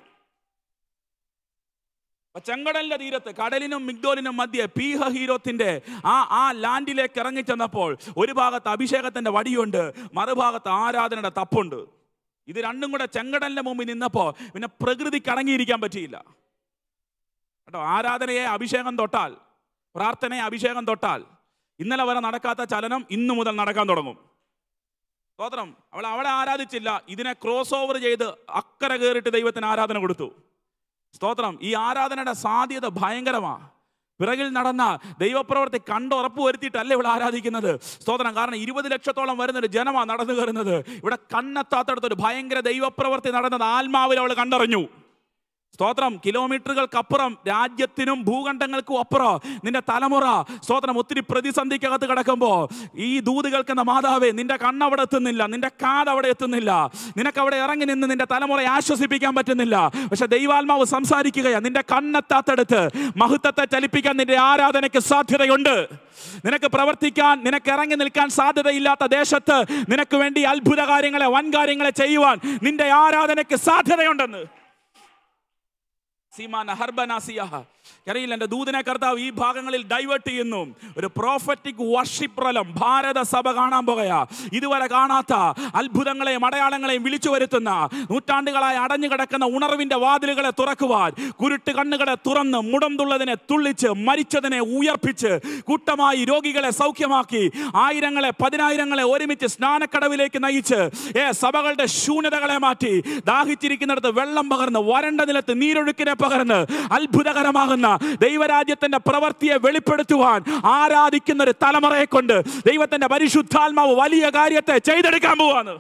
അപ്പൊ ചെങ്കടലിന്റെ തീരത്ത് കടലിനും മിഗ്ദോലിനും മധ്യേ പീഹ ഹീരോത്തിന്റെ ആ ആ ലാൻഡിലേക്ക് ഇറങ്ങി ചെന്നപ്പോൾ ഒരു ഭാഗത്ത് അഭിഷേകത്തിന്റെ വടിയുണ്ട് മറുഭാഗത്ത് ആരാധനയുടെ തപ്പുണ്ട് ഇത് രണ്ടും കൂടെ ചെങ്കടലിന്റെ മുമ്പിൽ നിന്നപ്പോ പിന്നെ പ്രകൃതിക്ക് അടങ്ങിയിരിക്കാൻ പറ്റിയില്ല കേട്ടോ ആരാധനയെ അഭിഷേകം തൊട്ടാൽ പ്രാർത്ഥനയെ അഭിഷേകം തൊട്ടാൽ ഇന്നലെ വരെ നടക്കാത്ത ചലനം ഇന്നു മുതൽ നടക്കാൻ തുടങ്ങും സ്തോത്രം അവൾ അവിടെ ആരാധിച്ചില്ല ഇതിനെ ക്രോസ് ഓവർ ചെയ്ത് അക്കരെ കയറിയിട്ട് ദൈവത്തിന് ആരാധന കൊടുത്തു സ്തോത്രം ഈ ആരാധനയുടെ സാധ്യത ഭയങ്കരമാ പിറകിൽ നടന്ന ദൈവപ്രവർത്തി കണ്ട് ഉറപ്പ് വരുത്തിയിട്ടല്ല ഇവിടെ ആരാധിക്കുന്നത് സ്തോത്രം കാരണം ഇരുപത് ലക്ഷത്തോളം വരുന്ന ഒരു ജനമാണ് നടന്നു കയറുന്നത് ഇവിടെ കണ്ണെത്താത്തടത്ത് ഒരു ഭയങ്കര ദൈവപ്രവർത്തി നടന്നത് ആത്മാവിൽ അവൾ കണ്ടറിഞ്ഞു സ്തോത്രം കിലോമീറ്ററുകൾക്കപ്പുറം രാജ്യത്തിനും ഭൂഖണ്ഡങ്ങൾക്കും അപ്പുറം നിന്റെ തലമുറ സ്തോത്രം ഒത്തിരി പ്രതിസന്ധിക്കകത്ത് കിടക്കുമ്പോൾ ഈ ദൂത് കേൾക്കുന്ന മാതാവേ നിന്റെ കണ്ണവിടെ എത്തുന്നില്ല നിന്റെ കാത് അവിടെ എത്തുന്നില്ല നിനക്ക് അവിടെ ഇറങ്ങി നിന്ന് നിന്റെ തലമുറയെ ആശ്വസിപ്പിക്കാൻ പറ്റുന്നില്ല പക്ഷെ ദൈവാത്മാവ് സംസാരിക്കുകയാണ് നിന്റെ കണ്ണെത്താത്തടുത്ത് മഹത്വത്തെ ചലിപ്പിക്കാൻ നിന്റെ ആരാധനയ്ക്ക് സാധ്യതയുണ്ട് നിനക്ക് പ്രവർത്തിക്കാൻ നിനക്ക് ഇറങ്ങി നിൽക്കാൻ സാധ്യതയില്ലാത്ത ദേശത്ത് നിനക്ക് വേണ്ടി അത്ഭുത കാര്യങ്ങളെ വൻ കാര്യങ്ങളെ ചെയ്യുവാൻ നിന്റെ ആരാധനയ്ക്ക് സാധ്യതയുണ്ടെന്ന് സീമാന ഹർബനാസിയഹ അറിയില്ല എൻ്റെ ദൂതനെ കർത്താവ് ഈ ഭാഗങ്ങളിൽ ഡൈവേർട്ട് ചെയ്യുന്നു ഒരു പ്രോഫറ്റിക് വർഷിപ്പ് പ്രലം ഭാരത സഭ കാണാൻ പോകയാ ഇതുവരെ കാണാത്ത അത്ഭുതങ്ങളെയും അടയാളങ്ങളെയും വിളിച്ചു വരുത്തുന്ന നൂറ്റാണ്ടുകളായി അടഞ്ഞു കിടക്കുന്ന ഉണർവിന്റെ വാതിലുകളെ തുറക്കുവാൻ കുരുട്ട് കണ്ണുകളെ തുറന്ന് മുടന്തുള്ളതിനെ തുള്ളിച്ച് മരിച്ചതിനെ ഉയർപ്പിച്ച് കൂട്ടമായി രോഗികളെ സൗഖ്യമാക്കി ആയിരങ്ങളെ പതിനായിരങ്ങളെ ഒരുമിച്ച് സ്നാനക്കടവിലേക്ക് നയിച്ച് ഏ സഭകളുടെ ശൂന്യതകളെ മാറ്റി ദാഹിച്ചിരിക്കുന്നിടത്ത് വെള്ളം പകർന്ന് വരണ്ട നിലത്ത് നീരൊഴുക്കിനെ പകർന്ന് അത്ഭുതകരമാകുന്ന ദൈവരാജ്യത്തിന്റെ പ്രവൃത്തിയെ വെളിപ്പെടുത്തുവാൻ ആരാധിക്കുന്ന ഒരു തലമുറയെ കൊണ്ട് ദൈവത്തിന്റെ പരിശുദ്ധാത്മാവ് വലിയ കാര്യത്തെ ചെയ്തെടുക്കാൻ പോവാണ്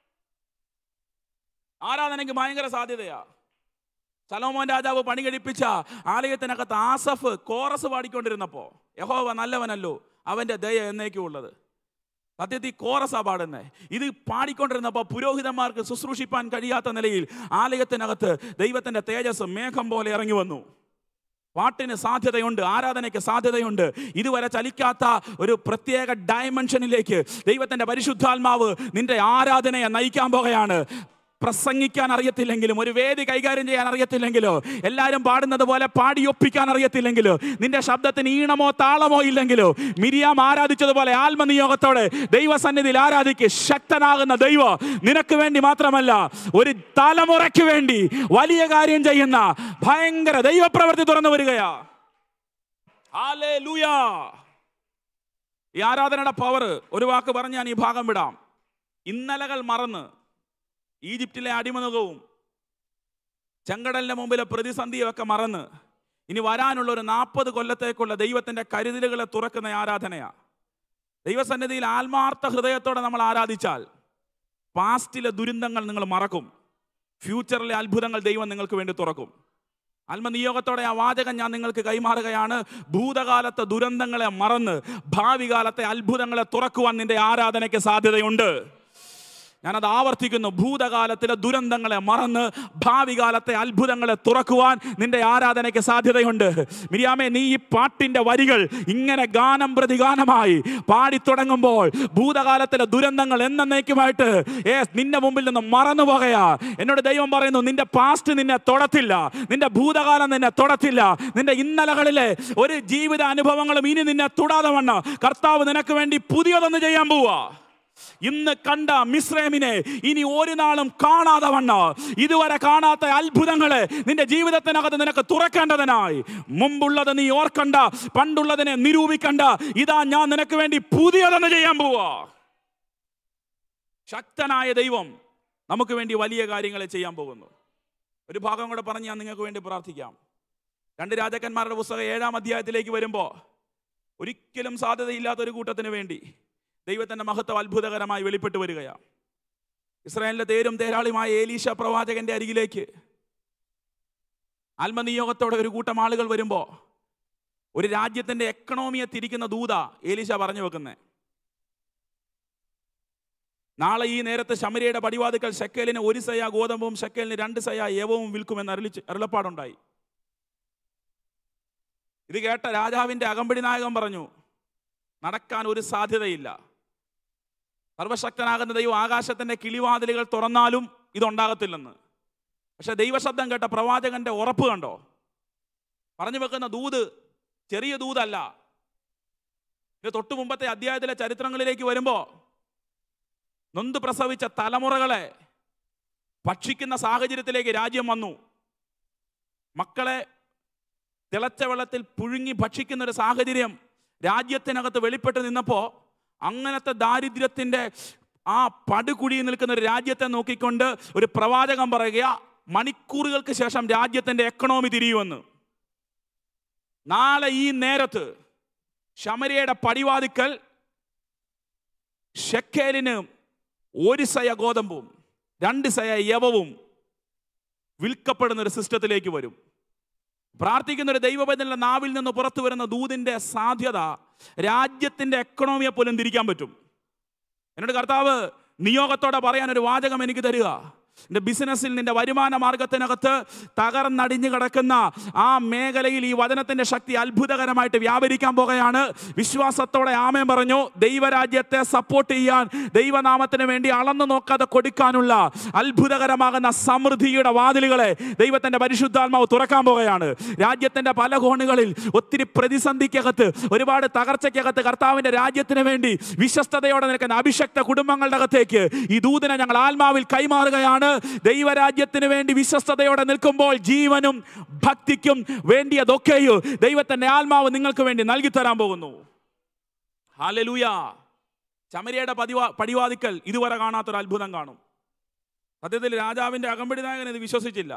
ആരാധനയ്ക്ക് ഭയങ്കര സാധ്യതയാ സലോമോൻ രാജാവ് പണി കഴിപ്പിച്ച ആലയത്തിനകത്ത് ആസഫ് കോറസ് പാടിക്കൊണ്ടിരുന്നപ്പോ യഹോവ നല്ലവനല്ലോ അവന്റെ ദയ എന്നേക്കും ഉള്ളത് സത്യത്തിൽ കോറസാ പാടുന്നേ ഇത് പാടിക്കൊണ്ടിരുന്നപ്പോൾ പുരോഹിതന്മാർക്ക് ശുശ്രൂഷിപ്പാൻ കഴിയാത്ത നിലയിൽ ആലയത്തിനകത്ത് ദൈവത്തിന്റെ തേജസ് മേഘം പോലെ ഇറങ്ങി വന്നു പാട്ടിന് സാധ്യതയുണ്ട് ആരാധനയ്ക്ക് സാധ്യതയുണ്ട് ഇതുവരെ ചലിക്കാത്ത ഒരു പ്രത്യേക ഡയമെൻഷനിലേക്ക് ദൈവത്തിന്റെ പരിശുദ്ധാത്മാവ് നിന്റെ ആരാധനയെ നയിക്കാൻ പോകുകയാണ് പ്രസംഗിക്കാൻ അറിയത്തില്ലെങ്കിലും ഒരു വേദി കൈകാര്യം ചെയ്യാൻ അറിയത്തില്ലെങ്കിലോ എല്ലാവരും പാടുന്നത് പോലെ പാടിയൊപ്പിക്കാൻ അറിയത്തില്ലെങ്കിലോ നിന്റെ ശബ്ദത്തിന് ഈണമോ താളമോ ഇല്ലെങ്കിലോ മിരിയാം ആരാധിച്ചതുപോലെ ആത്മനിയോഗത്തോടെ ദൈവസന്നിധിയിൽ ആരാധിക്ക് ശക്തനാകുന്ന ദൈവം നിനക്ക് വേണ്ടി മാത്രമല്ല ഒരു തലമുറയ്ക്ക് വേണ്ടി വലിയ കാര്യം ചെയ്യുന്ന ഭയങ്കര ദൈവപ്രവൃത്തി തുറന്നു വരികയാ ഹല്ലേലൂയ. ഈ ആരാധനയുടെ പവർ ഒരു വാക്ക് പറഞ്ഞ് ഞാൻ ഈ ഭാഗം വിടാം ഇന്നലകൾ മറന്ന് ഈജിപ്തിലെ അടിമനുഖവും ചെങ്കടലിന്റെ മുമ്പിലെ പ്രതിസന്ധിയും ഒക്കെ മറന്ന് ഇനി വരാനുള്ള ഒരു നാൽപ്പത് കൊല്ലത്തേക്കുള്ള ദൈവത്തിന്റെ കരുതലുകളെ തുറക്കുന്ന ആരാധനയാ ദൈവസന്നിധിയിൽ ആത്മാർത്ഥ ഹൃദയത്തോടെ നമ്മൾ ആരാധിച്ചാൽ പാസ്റ്റിലെ ദുരന്തങ്ങൾ നിങ്ങൾ മറക്കും ഫ്യൂച്ചറിലെ അത്ഭുതങ്ങൾ ദൈവം നിങ്ങൾക്ക് വേണ്ടി തുറക്കും ആത്മനിയോഗത്തോടെ ആ വാചകം ഞാൻ നിങ്ങൾക്ക് കൈമാറുകയാണ് ഭൂതകാലത്തെ ദുരന്തങ്ങളെ മറന്ന് ഭാവി കാലത്തെ അത്ഭുതങ്ങളെ തുറക്കുവാൻ നിന്റെ ആരാധനയ്ക്ക് സാധ്യതയുണ്ട് ഞാനത് ആവർത്തിക്കുന്നു ഭൂതകാലത്തിലെ ദുരന്തങ്ങളെ മറന്ന് ഭാവി കാലത്തെ അത്ഭുതങ്ങളെ തുറക്കുവാൻ നിന്റെ ആരാധനയ്ക്ക് സാധ്യതയുണ്ട് മിരിയാമേ നീ ഈ പാട്ടിന്റെ വരികൾ ഇങ്ങനെ ഗാനം പ്രതി ഗാനമായി പാടിത്തുടങ്ങുമ്പോൾ ഭൂതകാലത്തിലെ ദുരന്തങ്ങൾ എന്നേക്കുമായിട്ട് ഏ നിന്റെ മുമ്പിൽ നിന്ന് മറന്നു പോകയാ എന്നോട് ദൈവം പറയുന്നു നിന്റെ പാസ്റ്റ് നിന്നെ തൊടത്തില്ല നിന്റെ ഭൂതകാലം നിന്നെ തൊടത്തില്ല നിന്റെ ഇന്നലകളിലെ ഒരു ജീവിത അനുഭവങ്ങളും ഇനി നിന്നെ തൊടാതെ വണ്ണം കർത്താവ് നിനക്ക് വേണ്ടി പുതിയതൊന്ന് ചെയ്യാൻ പോവാ ഇന്ന് കണ്ട മിശ്രമിനെ ഇനി ഒരു നാളും കാണാതെ വണ്ണ ഇതുവരെ കാണാത്ത അത്ഭുതങ്ങളെ നിന്റെ ജീവിതത്തിനകത്ത് നിനക്ക് തുറക്കേണ്ടതിനായി മുമ്പുള്ളത് നീ ഓർക്കണ്ട പണ്ടുള്ളതിനെ നിരൂപിക്കണ്ട ഇതാ ഞാൻ നിനക്ക് വേണ്ടി പുതിയതൊന്ന് ചെയ്യാൻ പോവാ ശക്തനായ ദൈവം നമുക്ക് വേണ്ടി വലിയ കാര്യങ്ങളെ ചെയ്യാൻ പോകുന്നു ഒരു ഭാഗം കൂടെ പറഞ്ഞ് ഞാൻ നിങ്ങൾക്ക് വേണ്ടി പ്രാർത്ഥിക്കാം രണ്ട് രാജാക്കന്മാരുടെ പുസ്തകം ഏഴാം അധ്യായത്തിലേക്ക് വരുമ്പോൾ ഒരിക്കലും സാധ്യതയില്ലാത്ത ഒരു കൂട്ടത്തിന് വേണ്ടി ദൈവത്തിൻ്റെ മഹത്വം അത്ഭുതകരമായി വെളിപ്പെട്ട് വരികയാണ് ഇസ്രായേലിന്റെ തേരും തേരാളിയുമായ ഏലീശ പ്രവാചകന്റെ അരികിലേക്ക് ആത്മനിയോഗത്തോടെ ഒരു കൂട്ടം ആളുകൾ വരുമ്പോൾ ഒരു രാജ്യത്തിന്റെ എക്കണോമിയെ തിരിക്കുന്ന ദൂത ഏലീശ പറഞ്ഞു വെക്കുന്നത് നാളെ ഈ നേരത്തെ ശമരിയുടെ പടിവാതുക്കൾ ശക്കേലിന് ഒരു സയ ഗോതമ്പും ശക്കേലിന് രണ്ട് സയ യവവും വിൽക്കുമെന്ന് അരളിച്ച് അരുളപ്പാടുണ്ടായി ഇത് കേട്ട രാജാവിന്റെ അകമ്പടി നായകൻ പറഞ്ഞു നടക്കാൻ ഒരു സാധ്യതയില്ല സർവശക്തനാകുന്ന ദൈവം ആകാശത്തിന്റെ കിളിവാതിലുകൾ തുറന്നാലും ഇതുണ്ടാകത്തില്ലെന്ന് പക്ഷെ ദൈവശബ്ദം കേട്ട പ്രവാചകന്റെ ഉറപ്പ് കണ്ടോ പറഞ്ഞു വെക്കുന്ന ദൂത് ചെറിയ ദൂതല്ല ഇത് തൊട്ടു മുമ്പത്തെ അധ്യായത്തിലെ ചരിത്രങ്ങളിലേക്ക് വരുമ്പോൾ നൊന്ത് പ്രസവിച്ച തലമുറകളെ ഭക്ഷിക്കുന്ന സാഹചര്യത്തിലേക്ക് രാജ്യം വന്നു മക്കളെ തിളച്ച വെള്ളത്തിൽ പുഴുങ്ങി ഭക്ഷിക്കുന്ന ഒരു സാഹചര്യം രാജ്യത്തിനകത്ത് വെളിപ്പെട്ട് നിന്നപ്പോൾ അങ്ങനത്തെ ദാരിദ്ര്യത്തിൻ്റെ ആ പടുകുഴിയിൽ നിൽക്കുന്ന ഒരു രാജ്യത്തെ നോക്കിക്കൊണ്ട് ഒരു പ്രവാചകൻ പറയുക മണിക്കൂറുകൾക്ക് ശേഷം രാജ്യത്തിൻ്റെ എക്കണോമി തിരിയുമെന്ന് നാളെ ഈ നേരത്ത് ശമരിയുടെ പടിവാതിക്കൽ ഷെക്കേലിന് ഒരു സയ ഗോതമ്പും രണ്ട് സയ യവവും വിൽക്കപ്പെടുന്ന ഒരു സിസ്റ്റത്തിലേക്ക് വരും പ്രാർത്ഥിക്കുന്ന ഒരു ദൈവബന്ധങ്ങളുടെ നാവിൽ നിന്ന് പുറത്തു വരുന്ന ദൂതിന്റെ സാധ്യത രാജ്യത്തിന്റെ എക്കണോമിയെ പോലും തിരിക്കാൻ പറ്റും എന്നോട് കർത്താവ് നിയോഗത്തോടെ പറയാൻ ഒരു വാചകം എനിക്ക് തരിക നിന്റെ ബിസിനസ്സിൽ നിന്റെ വരുമാന മാർഗത്തിനകത്ത് തകർന്നടിഞ്ഞു കിടക്കുന്ന ആ മേഖലയിൽ ഈ വചനത്തിന്റെ ശക്തി അത്ഭുതകരമായിട്ട് വ്യാപരിക്കാൻ പോകുകയാണ് വിശ്വാസത്തോടെ ആമേൻ പറഞ്ഞു ദൈവരാജ്യത്തെ സപ്പോർട്ട് ചെയ്യാൻ ദൈവനാമത്തിന് വേണ്ടി അളന്നു നോക്കാതെ കൊടുക്കാനുള്ള അത്ഭുതകരമാകുന്ന സമൃദ്ധിയുടെ വാതിലുകളെ ദൈവത്തിന്റെ പരിശുദ്ധാത്മാവ് തുറക്കാൻ പോകുകയാണ് രാജ്യത്തിന്റെ പല കോണുകളിൽ ഒത്തിരി പ്രതിസന്ധിക്കകത്ത് ഒരുപാട് തകർച്ചയ്ക്കകത്ത് കർത്താവിന്റെ രാജ്യത്തിന് വേണ്ടി വിശ്വസ്തയോടെ നിൽക്കുന്ന അഭിഷക്ത കുടുംബങ്ങളുടെ അകത്തേക്ക് ഈ ദൂതനെ ഞങ്ങൾ ആത്മാവിൽ കൈമാറുകയാണ് ദൈവരാജ്യത്തിന് വേണ്ടി വിശ്വസ്തയോടെ നിൽക്കുമ്പോൾ ജീവനും ഭക്തിക്കും വേണ്ടിയതൊക്കെയോ ദൈവത്തിന്റെ ആത്മാവ് നിങ്ങൾക്ക് വേണ്ടി നൽകി തരാൻ പോകുന്നു ഹാലലൂയ ചമരിയുടെ പതിവാ പടിവാതിക്കൽ ഇതുവരെ കാണാത്തൊരു അത്ഭുതം കാണും സത്യത്തിൽ രാജാവിന്റെ അകമ്പടി നായകൻ ഇത് വിശ്വസിച്ചില്ല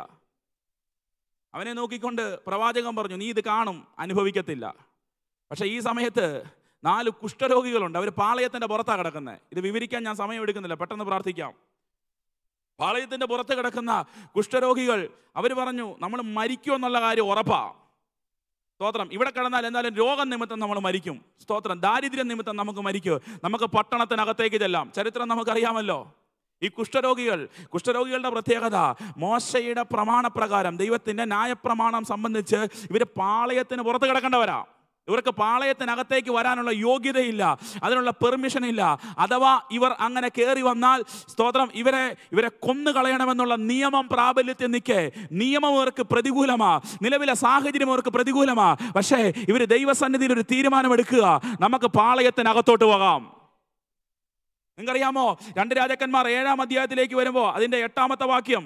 അവനെ നോക്കിക്കൊണ്ട് പ്രവാചകൻ പറഞ്ഞു നീ ഇത് കാണും അനുഭവിക്കത്തില്ല പക്ഷെ ഈ സമയത്ത് നാല് കുഷ്ഠരോഗികളുണ്ട് അവർ പാളയത്തിന്റെ പുറത്താണ് കിടക്കുന്നത് ഇത് വിവരിക്കാൻ ഞാൻ സമയം എടുക്കുന്നില്ല പെട്ടെന്ന് പ്രാർത്ഥിക്കാം പാളയത്തിന്റെ പുറത്ത് കിടക്കുന്ന കുഷ്ഠരോഗികൾ അവർ പറഞ്ഞു നമ്മൾ മരിക്കുമെന്നുള്ള കാര്യം ഉറപ്പാ സ്തോത്രം ഇവിടെ കിടന്നാൽ എന്തായാലും രോഗം നിമിത്തം നമ്മൾ മരിക്കും സ്തോത്രം ദാരിദ്ര്യം നിമിത്തം നമുക്ക് മരിക്കും നമുക്ക് പട്ടണത്തിനകത്തേക്ക് ചെല്ലാം ചരിത്രം നമുക്കറിയാമല്ലോ ഈ കുഷ്ഠരോഗികൾ കുഷ്ഠരോഗികളുടെ പ്രത്യേകത മോശയുടെ പ്രമാണപ്രകാരം ദൈവത്തിന്റെ ന്യായപ്രമാണം സംബന്ധിച്ച് ഇവർ പാളയത്തിന് പുറത്ത് കിടക്കേണ്ടവരാ ഇവർക്ക് പാളയത്തിനകത്തേക്ക് വരാനുള്ള യോഗ്യതയില്ല അതിനുള്ള പെർമിഷൻ ഇല്ല അഥവാ ഇവർ അങ്ങനെ കയറി വന്നാൽ സ്തോത്രം ഇവരെ ഇവരെ കൊന്നു കളയണമെന്നുള്ള നിയമം പ്രാബല്യത്തിൽ നിൽക്കെ നിയമം ഇവർക്ക് പ്രതികൂലമാ നിലവിലെ സാഹചര്യം അവർക്ക് പ്രതികൂലമാ പക്ഷേ ഇവർ ദൈവസന്നിധിയിൽ ഒരു തീരുമാനമെടുക്കുക നമുക്ക് പാളയത്തിനകത്തോട്ട് പോകാം നിങ്ങൾക്കറിയാമോ രണ്ട് രാജാക്കന്മാർ ഏഴാം അധ്യായത്തിലേക്ക് വരുമ്പോൾ അതിന്റെ എട്ടാമത്തെ വാക്യം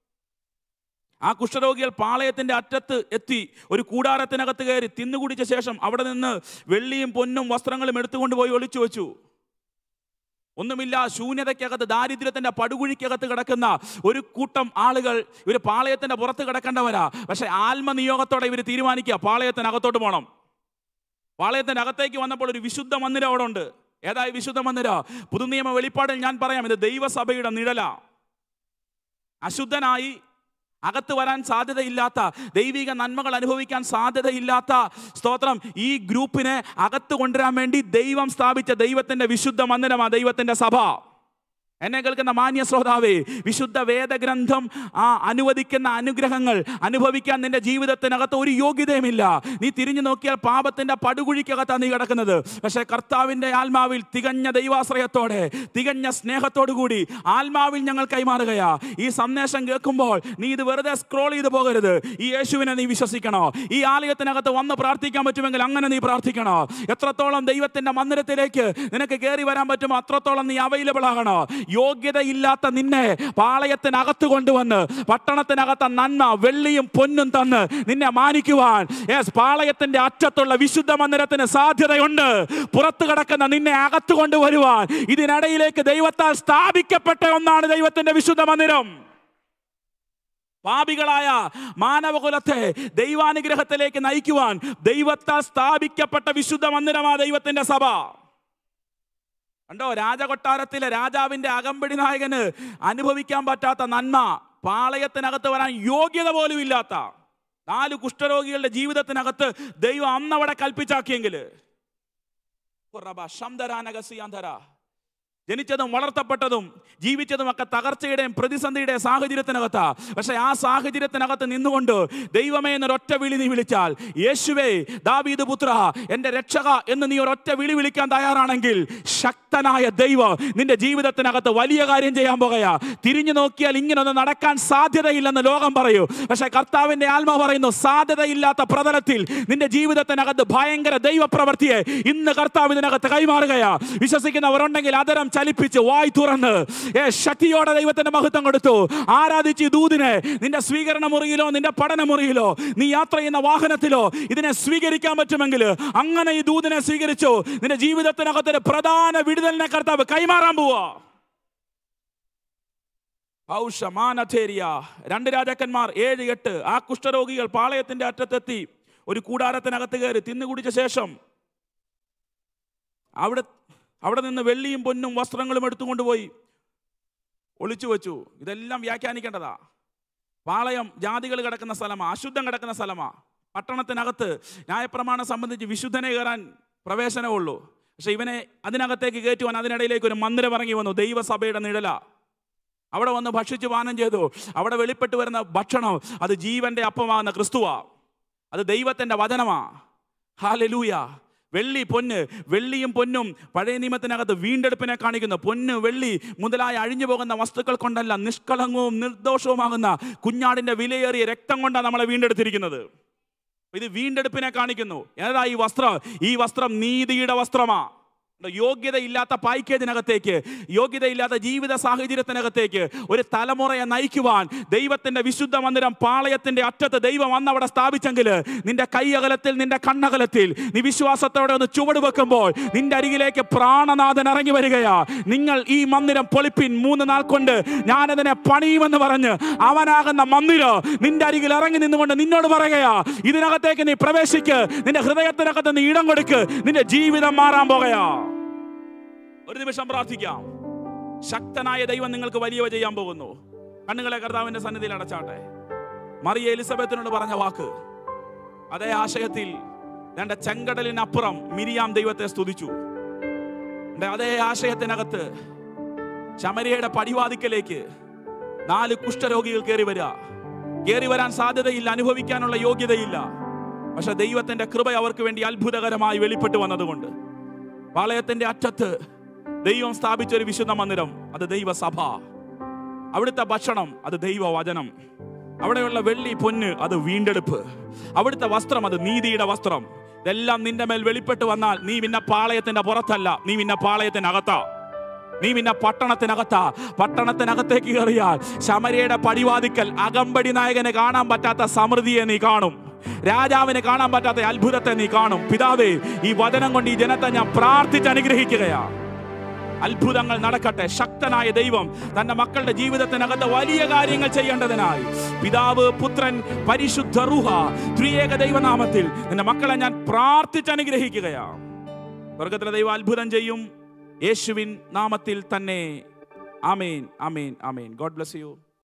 ആ കുഷ്ഠരോഗികൾ പാളയത്തിന്റെ അറ്റത്ത് എത്തി ഒരു കൂടാരത്തിനകത്ത് കയറി തിന്നുകുടിച്ച ശേഷം അവിടെ നിന്ന് വെള്ളിയും പൊന്നും വസ്ത്രങ്ങളും എടുത്തുകൊണ്ട് പോയി ഒളിച്ചു വെച്ചു ഒന്നുമില്ല ശൂന്യതയ്ക്കകത്ത് ദാരിദ്ര്യത്തിന്റെ പടുകുഴിക്കകത്ത് കിടക്കുന്ന ഒരു കൂട്ടം ആളുകൾ ഇവർ പാളയത്തിന്റെ പുറത്ത് കിടക്കേണ്ടവരാ പക്ഷെ ആത്മനിയോഗത്തോടെ ഇവർ തീരുമാനിക്കുക പാളയത്തിനകത്തോട്ട് പോകണം പാളയത്തിനകത്തേക്ക് വന്നപ്പോൾ ഒരു വിശുദ്ധ മന്ദിരം അവിടെ ഉണ്ട് ഏതായി വിശുദ്ധ മന്ദിര പുതുനിയമ വെളിപ്പാടിൽ ഞാൻ പറയാം ഇത് ദൈവസഭയുടെ നിഴല അശുദ്ധനായി അകത്ത് വരാൻ സാധ്യതയില്ലാത്ത ദൈവിക നന്മകൾ അനുഭവിക്കാൻ സാധ്യതയില്ലാത്ത സ്തോത്രം ഈ ഗ്രൂപ്പിനെ അകത്ത് കൊണ്ടുവരാൻ വേണ്ടി ദൈവം സ്ഥാപിച്ച ദൈവത്തിന്റെ വിശുദ്ധ മന്ദിരമാണ് ദൈവത്തിന്റെ സഭ എന്നെ കേൾക്കുന്ന മാന്യ ശ്രോതാവേ വിശുദ്ധ വേദഗ്രന്ഥം ആ അനുവദിക്കുന്ന അനുഗ്രഹങ്ങൾ അനുഭവിക്കാൻ നിന്റെ ജീവിതത്തിനകത്ത് ഒരു യോഗ്യതയുമില്ല നീ തിരിഞ്ഞു നോക്കിയാൽ പാപത്തിന്റെ പടുകുഴിക്കകത്താണ് നീ കിടക്കുന്നത് പക്ഷേ കർത്താവിന്റെ ആത്മാവിൽ തികഞ്ഞ ദൈവാശ്രയത്തോടെ തികഞ്ഞ സ്നേഹത്തോടു കൂടി ആത്മാവിൽ ഞങ്ങൾ കൈമാറുകയാ ഈ സന്ദേശം കേൾക്കുമ്പോൾ നീ ഇത് വെറുതെ സ്ക്രോൾ ചെയ്ത് പോകരുത് ഈ യേശുവിനെ നീ വിശ്വസിക്കണോ ഈ ആലയത്തിനകത്ത് വന്ന് പ്രാർത്ഥിക്കാൻ പറ്റുമെങ്കിൽ അങ്ങനെ നീ പ്രാർത്ഥിക്കണോ എത്രത്തോളം ദൈവത്തിന്റെ മന്ദിരത്തിലേക്ക് നിനക്ക് കയറി വരാൻ പറ്റുമോ അത്രത്തോളം നീ അവൈലബിൾ ആകണോ യോഗ്യതയില്ലാത്ത നിന്നെ പാളയത്തിനകത്ത് കൊണ്ടുവന്ന് പട്ടണത്തിനകത്ത നന്മ വെള്ളിയും പൊന്നും തന്ന് നിന്നെ മാനിക്കുവാൻ യെസ് പാളയത്തിന്റെ അറ്റത്തുള്ള വിശുദ്ധ മന്ദിരത്തിന് സാധ്യതയുണ്ട് പുറത്തു കിടക്കുന്ന നിന്നെ അകത്ത് കൊണ്ടുവരുവാൻ ഇതിനിടയിലേക്ക് ദൈവത്താൽ സ്ഥാപിക്കപ്പെട്ട ഒന്നാണ് ദൈവത്തിന്റെ വിശുദ്ധ മന്ദിരം പാപികളായ മാനവകുലത്തെ ദൈവാനുഗ്രഹത്തിലേക്ക് നയിക്കുവാൻ ദൈവത്താൽ സ്ഥാപിക്കപ്പെട്ട വിശുദ്ധ മന്ദിരമാ ദൈവത്തിന്റെ സഭ കണ്ടോ രാജകൊട്ടാരത്തിലെ രാജാവിന്റെ അകമ്പടി നായകന് അനുഭവിക്കാൻ പറ്റാത്ത നന്മ പാളയത്തിനകത്ത് വരാൻ യോഗ്യത പോലും ഇല്ലാത്ത നാല് കുഷ്ഠരോഗികളുടെ ജീവിതത്തിനകത്ത് ദൈവം അന്നവിടെ കൽപ്പിച്ചാക്കിയെങ്കിൽ ജനിച്ചതും വളർത്തപ്പെട്ടതും ജീവിച്ചതും ഒക്കെ തകർച്ചയുടെയും പ്രതിസന്ധിയുടെയും സാഹചര്യത്തിനകത്താ പക്ഷെ ആ സാഹചര്യത്തിനകത്ത് നിന്നുകൊണ്ട് ദൈവമേ എന്നൊരൊറ്റ വിളി നീ വിളിച്ചാൽ യേശുവേ ദാവീദ് പുത്ര എൻ്റെ രക്ഷക എന്ന് നീ ഒരൊറ്റ വിളി വിളിക്കാൻ തയ്യാറാണെങ്കിൽ ശക്തനായ ദൈവം നിന്റെ ജീവിതത്തിനകത്ത് വലിയ കാര്യം ചെയ്യാൻ പോകുകയാ തിരിഞ്ഞു നോക്കിയാൽ ഇങ്ങനൊന്നും നടക്കാൻ സാധ്യതയില്ലെന്ന് ലോകം പറയൂ പക്ഷെ കർത്താവിന്റെ ആത്മ പറയുന്നു സാധ്യതയില്ലാത്ത പ്രതലത്തിൽ നിന്റെ ജീവിതത്തിനകത്ത് ഭയങ്കര ദൈവപ്രവൃത്തിയെ ഇന്ന് കർത്താവ് ഇതിനകത്ത് കൈമാറുകയാ വിശ്വസിക്കുന്നവരുണ്ടെങ്കിൽ അതരം ചലിപ്പിച്ച് വായി തുറന്ന് ഏ ശക്തിയോടെ ദൈവത്തിന്റെ മഹത്വം കൊടുത്തു ആരാധിച്ച് ഈ ദൂതിനെ നിന്റെ സ്വീകരണ മുറിയിലോ നിന്റെ പഠന മുറിയിലോ നീ യാത്ര ചെയ്യുന്ന വാഹനത്തിലോ ഇതിനെ സ്വീകരിക്കാൻ പറ്റുമെങ്കിൽ അങ്ങനെ ഈ ദൂതിനെ സ്വീകരിച്ചു നിന്റെ ജീവിതത്തിനകത്തൊരു പ്രധാന വിടുതലിനെ കർത്താവ് കൈമാറാൻ പോവാ ഔഷമാനഥേരിയ രണ്ട് രാജാക്കന്മാർ ഏഴ് എട്ട് ആ കുഷ്ഠരോഗികൾ പാളയത്തിന്റെ അറ്റത്തെത്തി ഒരു കൂടാരത്തിനകത്ത് കയറി തിന്നു കുടിച്ച ശേഷം അവിടെ അവിടെ നിന്ന് വെള്ളിയും പൊന്നും വസ്ത്രങ്ങളും എടുത്തുകൊണ്ടുപോയി ഒളിച്ചു വെച്ചു ഇതെല്ലാം വ്യാഖ്യാനിക്കേണ്ടതാ പാളയം ജാതികൾ കിടക്കുന്ന സ്ഥലമാ അശുദ്ധം കിടക്കുന്ന സ്ഥലമാ പട്ടണത്തിനകത്ത് ന്യായപ്രമാണം സംബന്ധിച്ച് വിശുദ്ധനെ കയറാൻ പ്രവേശനമുള്ളൂ പക്ഷെ ഇവനെ അതിനകത്തേക്ക് കയറ്റുവാൻ അതിനിടയിലേക്ക് ഒരു മന്ദിരം ഇറങ്ങി വന്നു ദൈവസഭയുടെ നിഴല അവിടെ വന്ന് ഭക്ഷിച്ചു പാനം ചെയ്തു അവിടെ വെളിപ്പെട്ട് വരുന്ന ഭക്ഷണം അത് ജീവന്റെ അപ്പമാകുന്ന ക്രിസ്തുവാ അത് ദൈവത്തിന്റെ വചനമാ ഹാലലൂയ വെള്ളി പൊന്ന് വെള്ളിയും പൊന്നും പഴയ നിയമത്തിനകത്ത് വീണ്ടെടുപ്പിനെ കാണിക്കുന്നു പൊന്ന് വെള്ളി മുതലായ അഴിഞ്ഞു പോകുന്ന വസ്തുക്കൾ കൊണ്ടല്ല നിഷ്കളങ്കവും നിർദോഷവുമാകുന്ന കുഞ്ഞാടിന്റെ വിലയേറിയ രക്തം കൊണ്ടാണ് നമ്മളെ വീണ്ടെടുത്തിരിക്കുന്നത് ഇത് വീണ്ടെടുപ്പിനെ കാണിക്കുന്നു ഏതാ ഈ വസ്ത്രം ഈ വസ്ത്രം നീതിയുടെ വസ്ത്രമാ യോഗ്യതയില്ലാത്ത പായ്ക്കേജിനകത്തേക്ക് യോഗ്യതയില്ലാത്ത ജീവിത സാഹചര്യത്തിനകത്തേക്ക് ഒരു തലമുറയെ നയിക്കുവാൻ ദൈവത്തിന്റെ വിശുദ്ധ മന്ദിരം പാളയത്തിന്റെ അറ്റത്ത് ദൈവം വന്ന് അവിടെ സ്ഥാപിച്ചെങ്കിൽ നിന്റെ കൈയകലത്തിൽ നിന്റെ കണ്ണകലത്തിൽ നീ വിശ്വാസത്തോടെ ഒന്ന് ചുവട് വെക്കുമ്പോൾ നിന്റെ അരികിലേക്ക് പ്രാണനാഥൻ ഇറങ്ങി വരികയാ നിങ്ങൾ ഈ മന്ദിരം പൊളിപ്പിൻ മൂന്ന് നാൾ കൊണ്ട് ഞാനതിനെ പണിയുമെന്ന് പറഞ്ഞ് അവനാകുന്ന മന്ദിരം നിന്റെ അരികിൽ ഇറങ്ങി നിന്നുകൊണ്ട് നിന്നോട് പറയുകയാ ഇതിനകത്തേക്ക് നീ പ്രവേശിക്ക് നിന്റെ ഹൃദയത്തിനകത്ത് നീ ഇടം കൊടുക്ക് നിന്റെ ജീവിതം മാറാൻ പോകയാ ഒരു നിമിഷം പ്രാർത്ഥിക്കാം ശക്തനായ ദൈവം നിങ്ങൾക്ക് വലിയവ ചെയ്യാൻ പോകുന്നു കണ്ണുകളെ കർത്താവിന്റെ സന്നിധിയിൽ അടച്ചാട്ടെ മറിയ എലിസബത്തിനോട് പറഞ്ഞ വാക്ക് അതേ ആശയത്തിൽ രണ്ട് ചെങ്കടലിനപ്പുറം മിരിയാം ദൈവത്തെ സ്തുതിച്ചു എൻ്റെ അതേ ആശയത്തിനകത്ത് ശമരിയയുടെ പടിവാതിക്കലേക്ക് നാല് കുഷ്ഠരോഗികൾ കയറി വരിക കയറി വരാൻ സാധ്യതയില്ല അനുഭവിക്കാനുള്ള യോഗ്യതയില്ല പക്ഷെ ദൈവത്തിന്റെ കൃപ അവർക്ക് വേണ്ടി അത്ഭുതകരമായി വെളിപ്പെട്ട് വന്നതുകൊണ്ട് പാളയത്തിന്റെ അറ്റത്ത് ദൈവം സ്ഥാപിച്ച ഒരു വിശുദ്ധ മന്ദിരം അത് ദൈവസഭ അവിടുത്തെ ഭക്ഷണം അത് ദൈവവചനം അവിടെയുള്ള വെള്ളി പൊന്ന് അത് വീണ്ടെടുപ്പ് അവിടുത്തെ വസ്ത്രം അത് നീതിയുടെ വസ്ത്രം ഇതെല്ലാം നിന്റെ മേൽ വെളിപ്പെട്ട് വന്നാൽ നീ പിന്നെ പാളയത്തിന്റെ പുറത്തല്ല നീ പിന്നെ പാളയത്തിനകത്താ നീ പിന്നെ പട്ടണത്തിനകത്താ പട്ടണത്തിനകത്തേക്ക് കയറിയാൽ ശമരിയുടെ പടിവാതിക്കൽ അകമ്പടി നായകനെ കാണാൻ പറ്റാത്ത സമൃദ്ധിയെ നീ കാണും രാജാവിന് കാണാൻ പറ്റാത്ത അത്ഭുതത്തെ നീ കാണും പിതാവേ ഈ വചനം കൊണ്ട് ഈ ജനത്തെ ഞാൻ പ്രാർത്ഥിച്ച് അനുഗ്രഹിക്കുകയാ അത്ഭുതങ്ങൾ നടക്കട്ടെ ശക്തനായ ദൈവം തന്റെ മക്കളുടെ ജീവിതത്തിനകത്ത് വലിയ കാര്യങ്ങൾ ചെയ്യേണ്ടതിനായി പിതാവ് പുത്രൻ പരിശുദ്ധ റുഹ ത്രിയേക ദൈവനാമത്തിൽ നിന്റെ മക്കളെ ഞാൻ പ്രാർത്ഥിച്ച് അനുഗ്രഹിക്കുകയാ സ്വർഗത്തിലെ ദൈവം അത്ഭുതം ചെയ്യും യേശുവിൻ നാമത്തിൽ തന്നെ ആമേൻ ആമേൻ ആമേൻ ഗോഡ് ബ്ലസ് യു